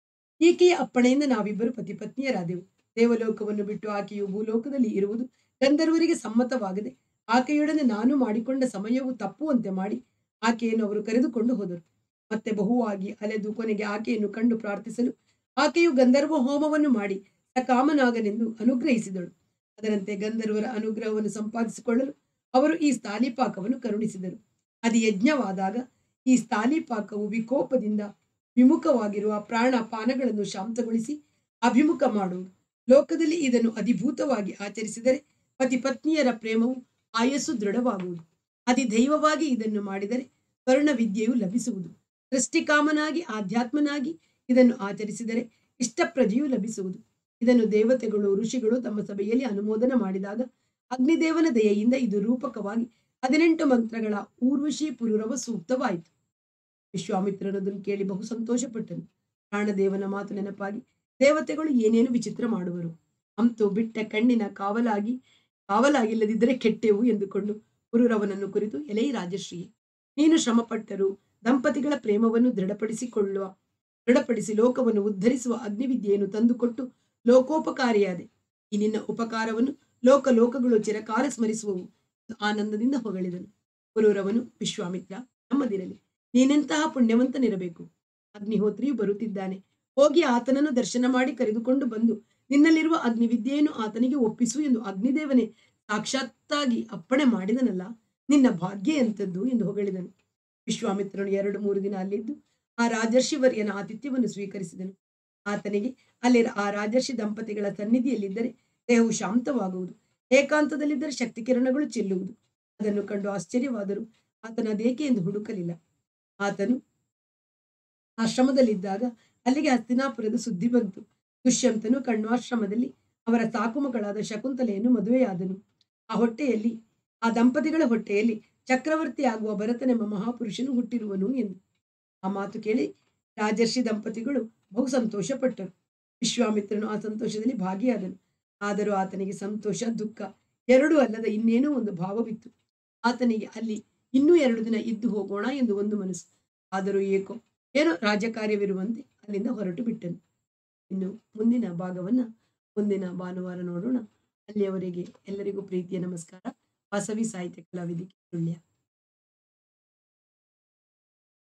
ಈಕೆಯ ಅಪ್ಪಣೆಯಿಂದ ನಾವಿಬ್ಬರು ಪತಿಪತ್ನಿಯರಾದೆವು ದೇವಲೋಕವನ್ನು ಬಿಟ್ಟು ಆಕೆಯು ಭೂಲೋಕದಲ್ಲಿ ಇರುವುದು ಗಂಧರ್ವರಿಗೆ ಸಮ್ಮತವಾಗದೆ ಆಕೆಯೊಡನೆ ನಾನು ಮಾಡಿಕೊಂಡ ಸಮಯವು ತಪ್ಪುವಂತೆ ಮಾಡಿ ಆಕೆಯನ್ನು ಅವರು ಕರೆದುಕೊಂಡು ಹೋದರು ಮತ್ತೆ ಬಹುವಾಗಿ ಅಲೆದು ಕೊನೆಗೆ ಆಕೆಯನ್ನು ಕಂಡು ಪ್ರಾರ್ಥಿಸಲು ಆಕೆಯು ಗಂಧರ್ವ ಹೋಮವನ್ನು ಮಾಡಿ ಸಕಾಮನಾಗನೆಂದು ಅನುಗ್ರಹಿಸಿದಳು ಅದರಂತೆ ಗಂಧರ್ವರ ಅನುಗ್ರಹವನ್ನು ಸಂಪಾದಿಸಿಕೊಳ್ಳಲು ಅವರು ಈ ಸ್ಥಾಲಿಪಾಕವನ್ನು ಕರುಣಿಸಿದರು ಅದು ಯಜ್ಞವಾದಾಗ ಈ ಸ್ಥಾಲಿಪಾಕವು ವಿಕೋಪದಿಂದ ವಿಮುಖವಾಗಿರುವ ಪ್ರಾಣ ಪಾನಗಳನ್ನು ಶಾಂತಗೊಳಿಸಿ ಅಭಿಮುಖ ಮಾಡುವುದು ಲೋಕದಲ್ಲಿ ಇದನ್ನು ಅಧಿಭೂತವಾಗಿ ಆಚರಿಸಿದರೆ ಪತಿ ಪತ್ನಿಯರ ಪ್ರೇಮವು ಆಯಸ್ಸು ದೃಢವಾಗುವುದು ಅತಿ ದೈವವಾಗಿ ಇದನ್ನು ಮಾಡಿದರೆ ಕರುಣ ವಿದ್ಯೆಯು ಲಭಿಸುವುದು ಸೃಷ್ಟಿಕಾಮನಾಗಿ ಆಧ್ಯಾತ್ಮನಾಗಿ ಇದನ್ನು ಆಚರಿಸಿದರೆ ಇಷ್ಟಪ್ರಜೆಯು ಲಭಿಸುವುದು ಇದನ್ನು ದೇವತೆಗಳು ಋಷಿಗಳು ತಮ್ಮ ಸಭೆಯಲ್ಲಿ ಅನುಮೋದನ ಮಾಡಿದಾಗ ಅಗ್ನಿದೇವನ ದಯೆಯಿಂದ ಇದು ರೂಪಕವಾಗಿ ಹದಿನೆಂಟು ಮಂತ್ರಗಳ ಊರ್ವಶಿ ಪುರುರವ ಸೂಕ್ತವಾಯಿತು ವಿಶ್ವಾಮಿತ್ರನದನ್ನು ಕೇಳಿ ಬಹು ಸಂತೋಷಪಟ್ಟನು ಪ್ರಾಣದೇವನ ಮಾತು ನೆನಪಾಗಿ ದೇವತೆಗಳು ಏನೇನು ವಿಚಿತ್ರ ಮಾಡುವರು ಅಂತೂ ಬಿಟ್ಟ ಕಣ್ಣಿನ ಕಾವಲಾಗಿ ಕಾವಲಾಗಿಲ್ಲದಿದ್ದರೆ ಕೆಟ್ಟೆವು ಎಂದುಕೊಂಡು ಪುರುರವನನ್ನು ಕುರಿತು ಎಲೈ ರಾಜಶ್ರೀ ನೀನು ಶ್ರಮಪಟ್ಟರು ದಂಪತಿಗಳ ಪ್ರೇಮವನ್ನು ದೃಢಪಡಿಸಿಕೊಳ್ಳುವ ದೃಢಪಡಿಸಿ ಲೋಕವನ್ನು ಉದ್ಧರಿಸುವ ಅಗ್ನಿವಿದ್ಯೆಯನ್ನು ತಂದುಕೊಟ್ಟು ಲೋಕೋಪಕಾರಿಯಾದೆ ಈ ನಿನ್ನ ಉಪಕಾರವನ್ನು ಲೋಕ ಲೋಕಗಳು ಚಿರಕಾಲ ಸ್ಮರಿಸುವವು ಆನಂದದಿಂದ ಹೊಗಳಿದನು ಪುರೂರವನು ವಿಶ್ವಾಮಿತ್ರ ನಮ್ಮದಿರಲಿ ನೀನೆಂತಹ ಪುಣ್ಯವಂತನಿರಬೇಕು ಅಗ್ನಿಹೋತ್ರಿಯು ಬರುತ್ತಿದ್ದಾನೆ ಹೋಗಿ ಆತನನ್ನು ದರ್ಶನ ಮಾಡಿ ಕರೆದುಕೊಂಡು ಬಂದು ನಿನ್ನಲ್ಲಿರುವ ಅಗ್ನಿವಿದ್ಯೆಯನ್ನು ಆತನಿಗೆ ಒಪ್ಪಿಸು ಎಂದು ಅಗ್ನಿದೇವನೇ ಸಾಕ್ಷಾತ್ತಾಗಿ ಅಪ್ಪಣೆ ಮಾಡಿದನಲ್ಲ ನಿನ್ನ ಭಾಗ್ಯ ಎಂತದ್ದು ಎಂದು ಹೊಗಳಿದನು ವಿಶ್ವಾಮಿತ್ರನು ಎರಡು ಮೂರು ದಿನ ಅಲ್ಲಿದ್ದು ಆ ರಾಜರ್ಷಿವರ್ಯನ ಆತಿಥ್ಯವನ್ನು ಸ್ವೀಕರಿಸಿದನು ಆತನಿಗೆ ಅಲ್ಲಿ ಆ ರಾಜರ್ಷಿ ದಂಪತಿಗಳ ಸನ್ನಿಧಿಯಲ್ಲಿದ್ದರೆ ದೇಹವು ಶಾಂತವಾಗುವುದು ಏಕಾಂತದಲ್ಲಿದ್ದರೆ ಶಕ್ತಿ ಕಿರಣಗಳು ಚೆಲ್ಲುವುದು ಅದನ್ನು ಕಂಡು ಆಶ್ಚರ್ಯವಾದರೂ ಆತನ ಅದೇಕೆ ಎಂದು ಹುಡುಕಲಿಲ್ಲ ಆತನು ಆಶ್ರಮದಲ್ಲಿದ್ದಾಗ ಅಲ್ಲಿಗೆ ಹಸ್ತಿನಾಪುರದ ಸುದ್ದಿ ಬಂತು ದುಷ್ಯಂತನು ಕಣ್ವಾಶ್ರಮದಲ್ಲಿ ಅವರ ಸಾಕುಮಗಳಾದ ಶಕುಂತಲೆಯನ್ನು ಮದುವೆಯಾದನು ಆ ಹೊಟ್ಟೆಯಲ್ಲಿ ಆ ದಂಪತಿಗಳ ಹೊಟ್ಟೆಯಲ್ಲಿ ಚಕ್ರವರ್ತಿ ಆಗುವ ಭರತನೆಂಬ ಮಹಾಪುರುಷನು ಹುಟ್ಟಿರುವನು ಎಂದು ಆ ಮಾತು ಕೇಳಿ ರಾಜರ್ಷಿ ದಂಪತಿಗಳು ಬಹು ಸಂತೋಷಪಟ್ಟರು ವಿಶ್ವಾಮಿತ್ರನು ಆ ಸಂತೋಷದಲ್ಲಿ ಭಾಗಿಯಾದನು ಆದರೂ ಆತನಿಗೆ ಸಂತೋಷ ದುಃಖ ಎರಡೂ ಅಲ್ಲದ ಇನ್ನೇನೋ ಒಂದು ಭಾವವಿತ್ತು ಆತನಿಗೆ ಅಲ್ಲಿ ಇನ್ನೂ ಎರಡು ದಿನ ಇದ್ದು ಹೋಗೋಣ ಎಂದು ಒಂದು ಮನಸ್ಸು ಆದರೂ ಏಕೋ ಏನೋ ರಾಜಕಾರ್ಯವಿರುವಂತೆ ಅಲ್ಲಿಂದ ಹೊರಟು ಬಿಟ್ಟನು ಇನ್ನು ಮುಂದಿನ ಭಾಗವನ್ನ ಮುಂದಿನ ಭಾನುವಾರ ನೋಡೋಣ ಅಲ್ಲಿಯವರೆಗೆ ಎಲ್ಲರಿಗೂ ಪ್ರೀತಿಯ ನಮಸ್ಕಾರ ವಾಸವಿ ಸಾಹಿತ್ಯ ಕಲಾವಿದಿಕೆ ಸುಳ್ಯ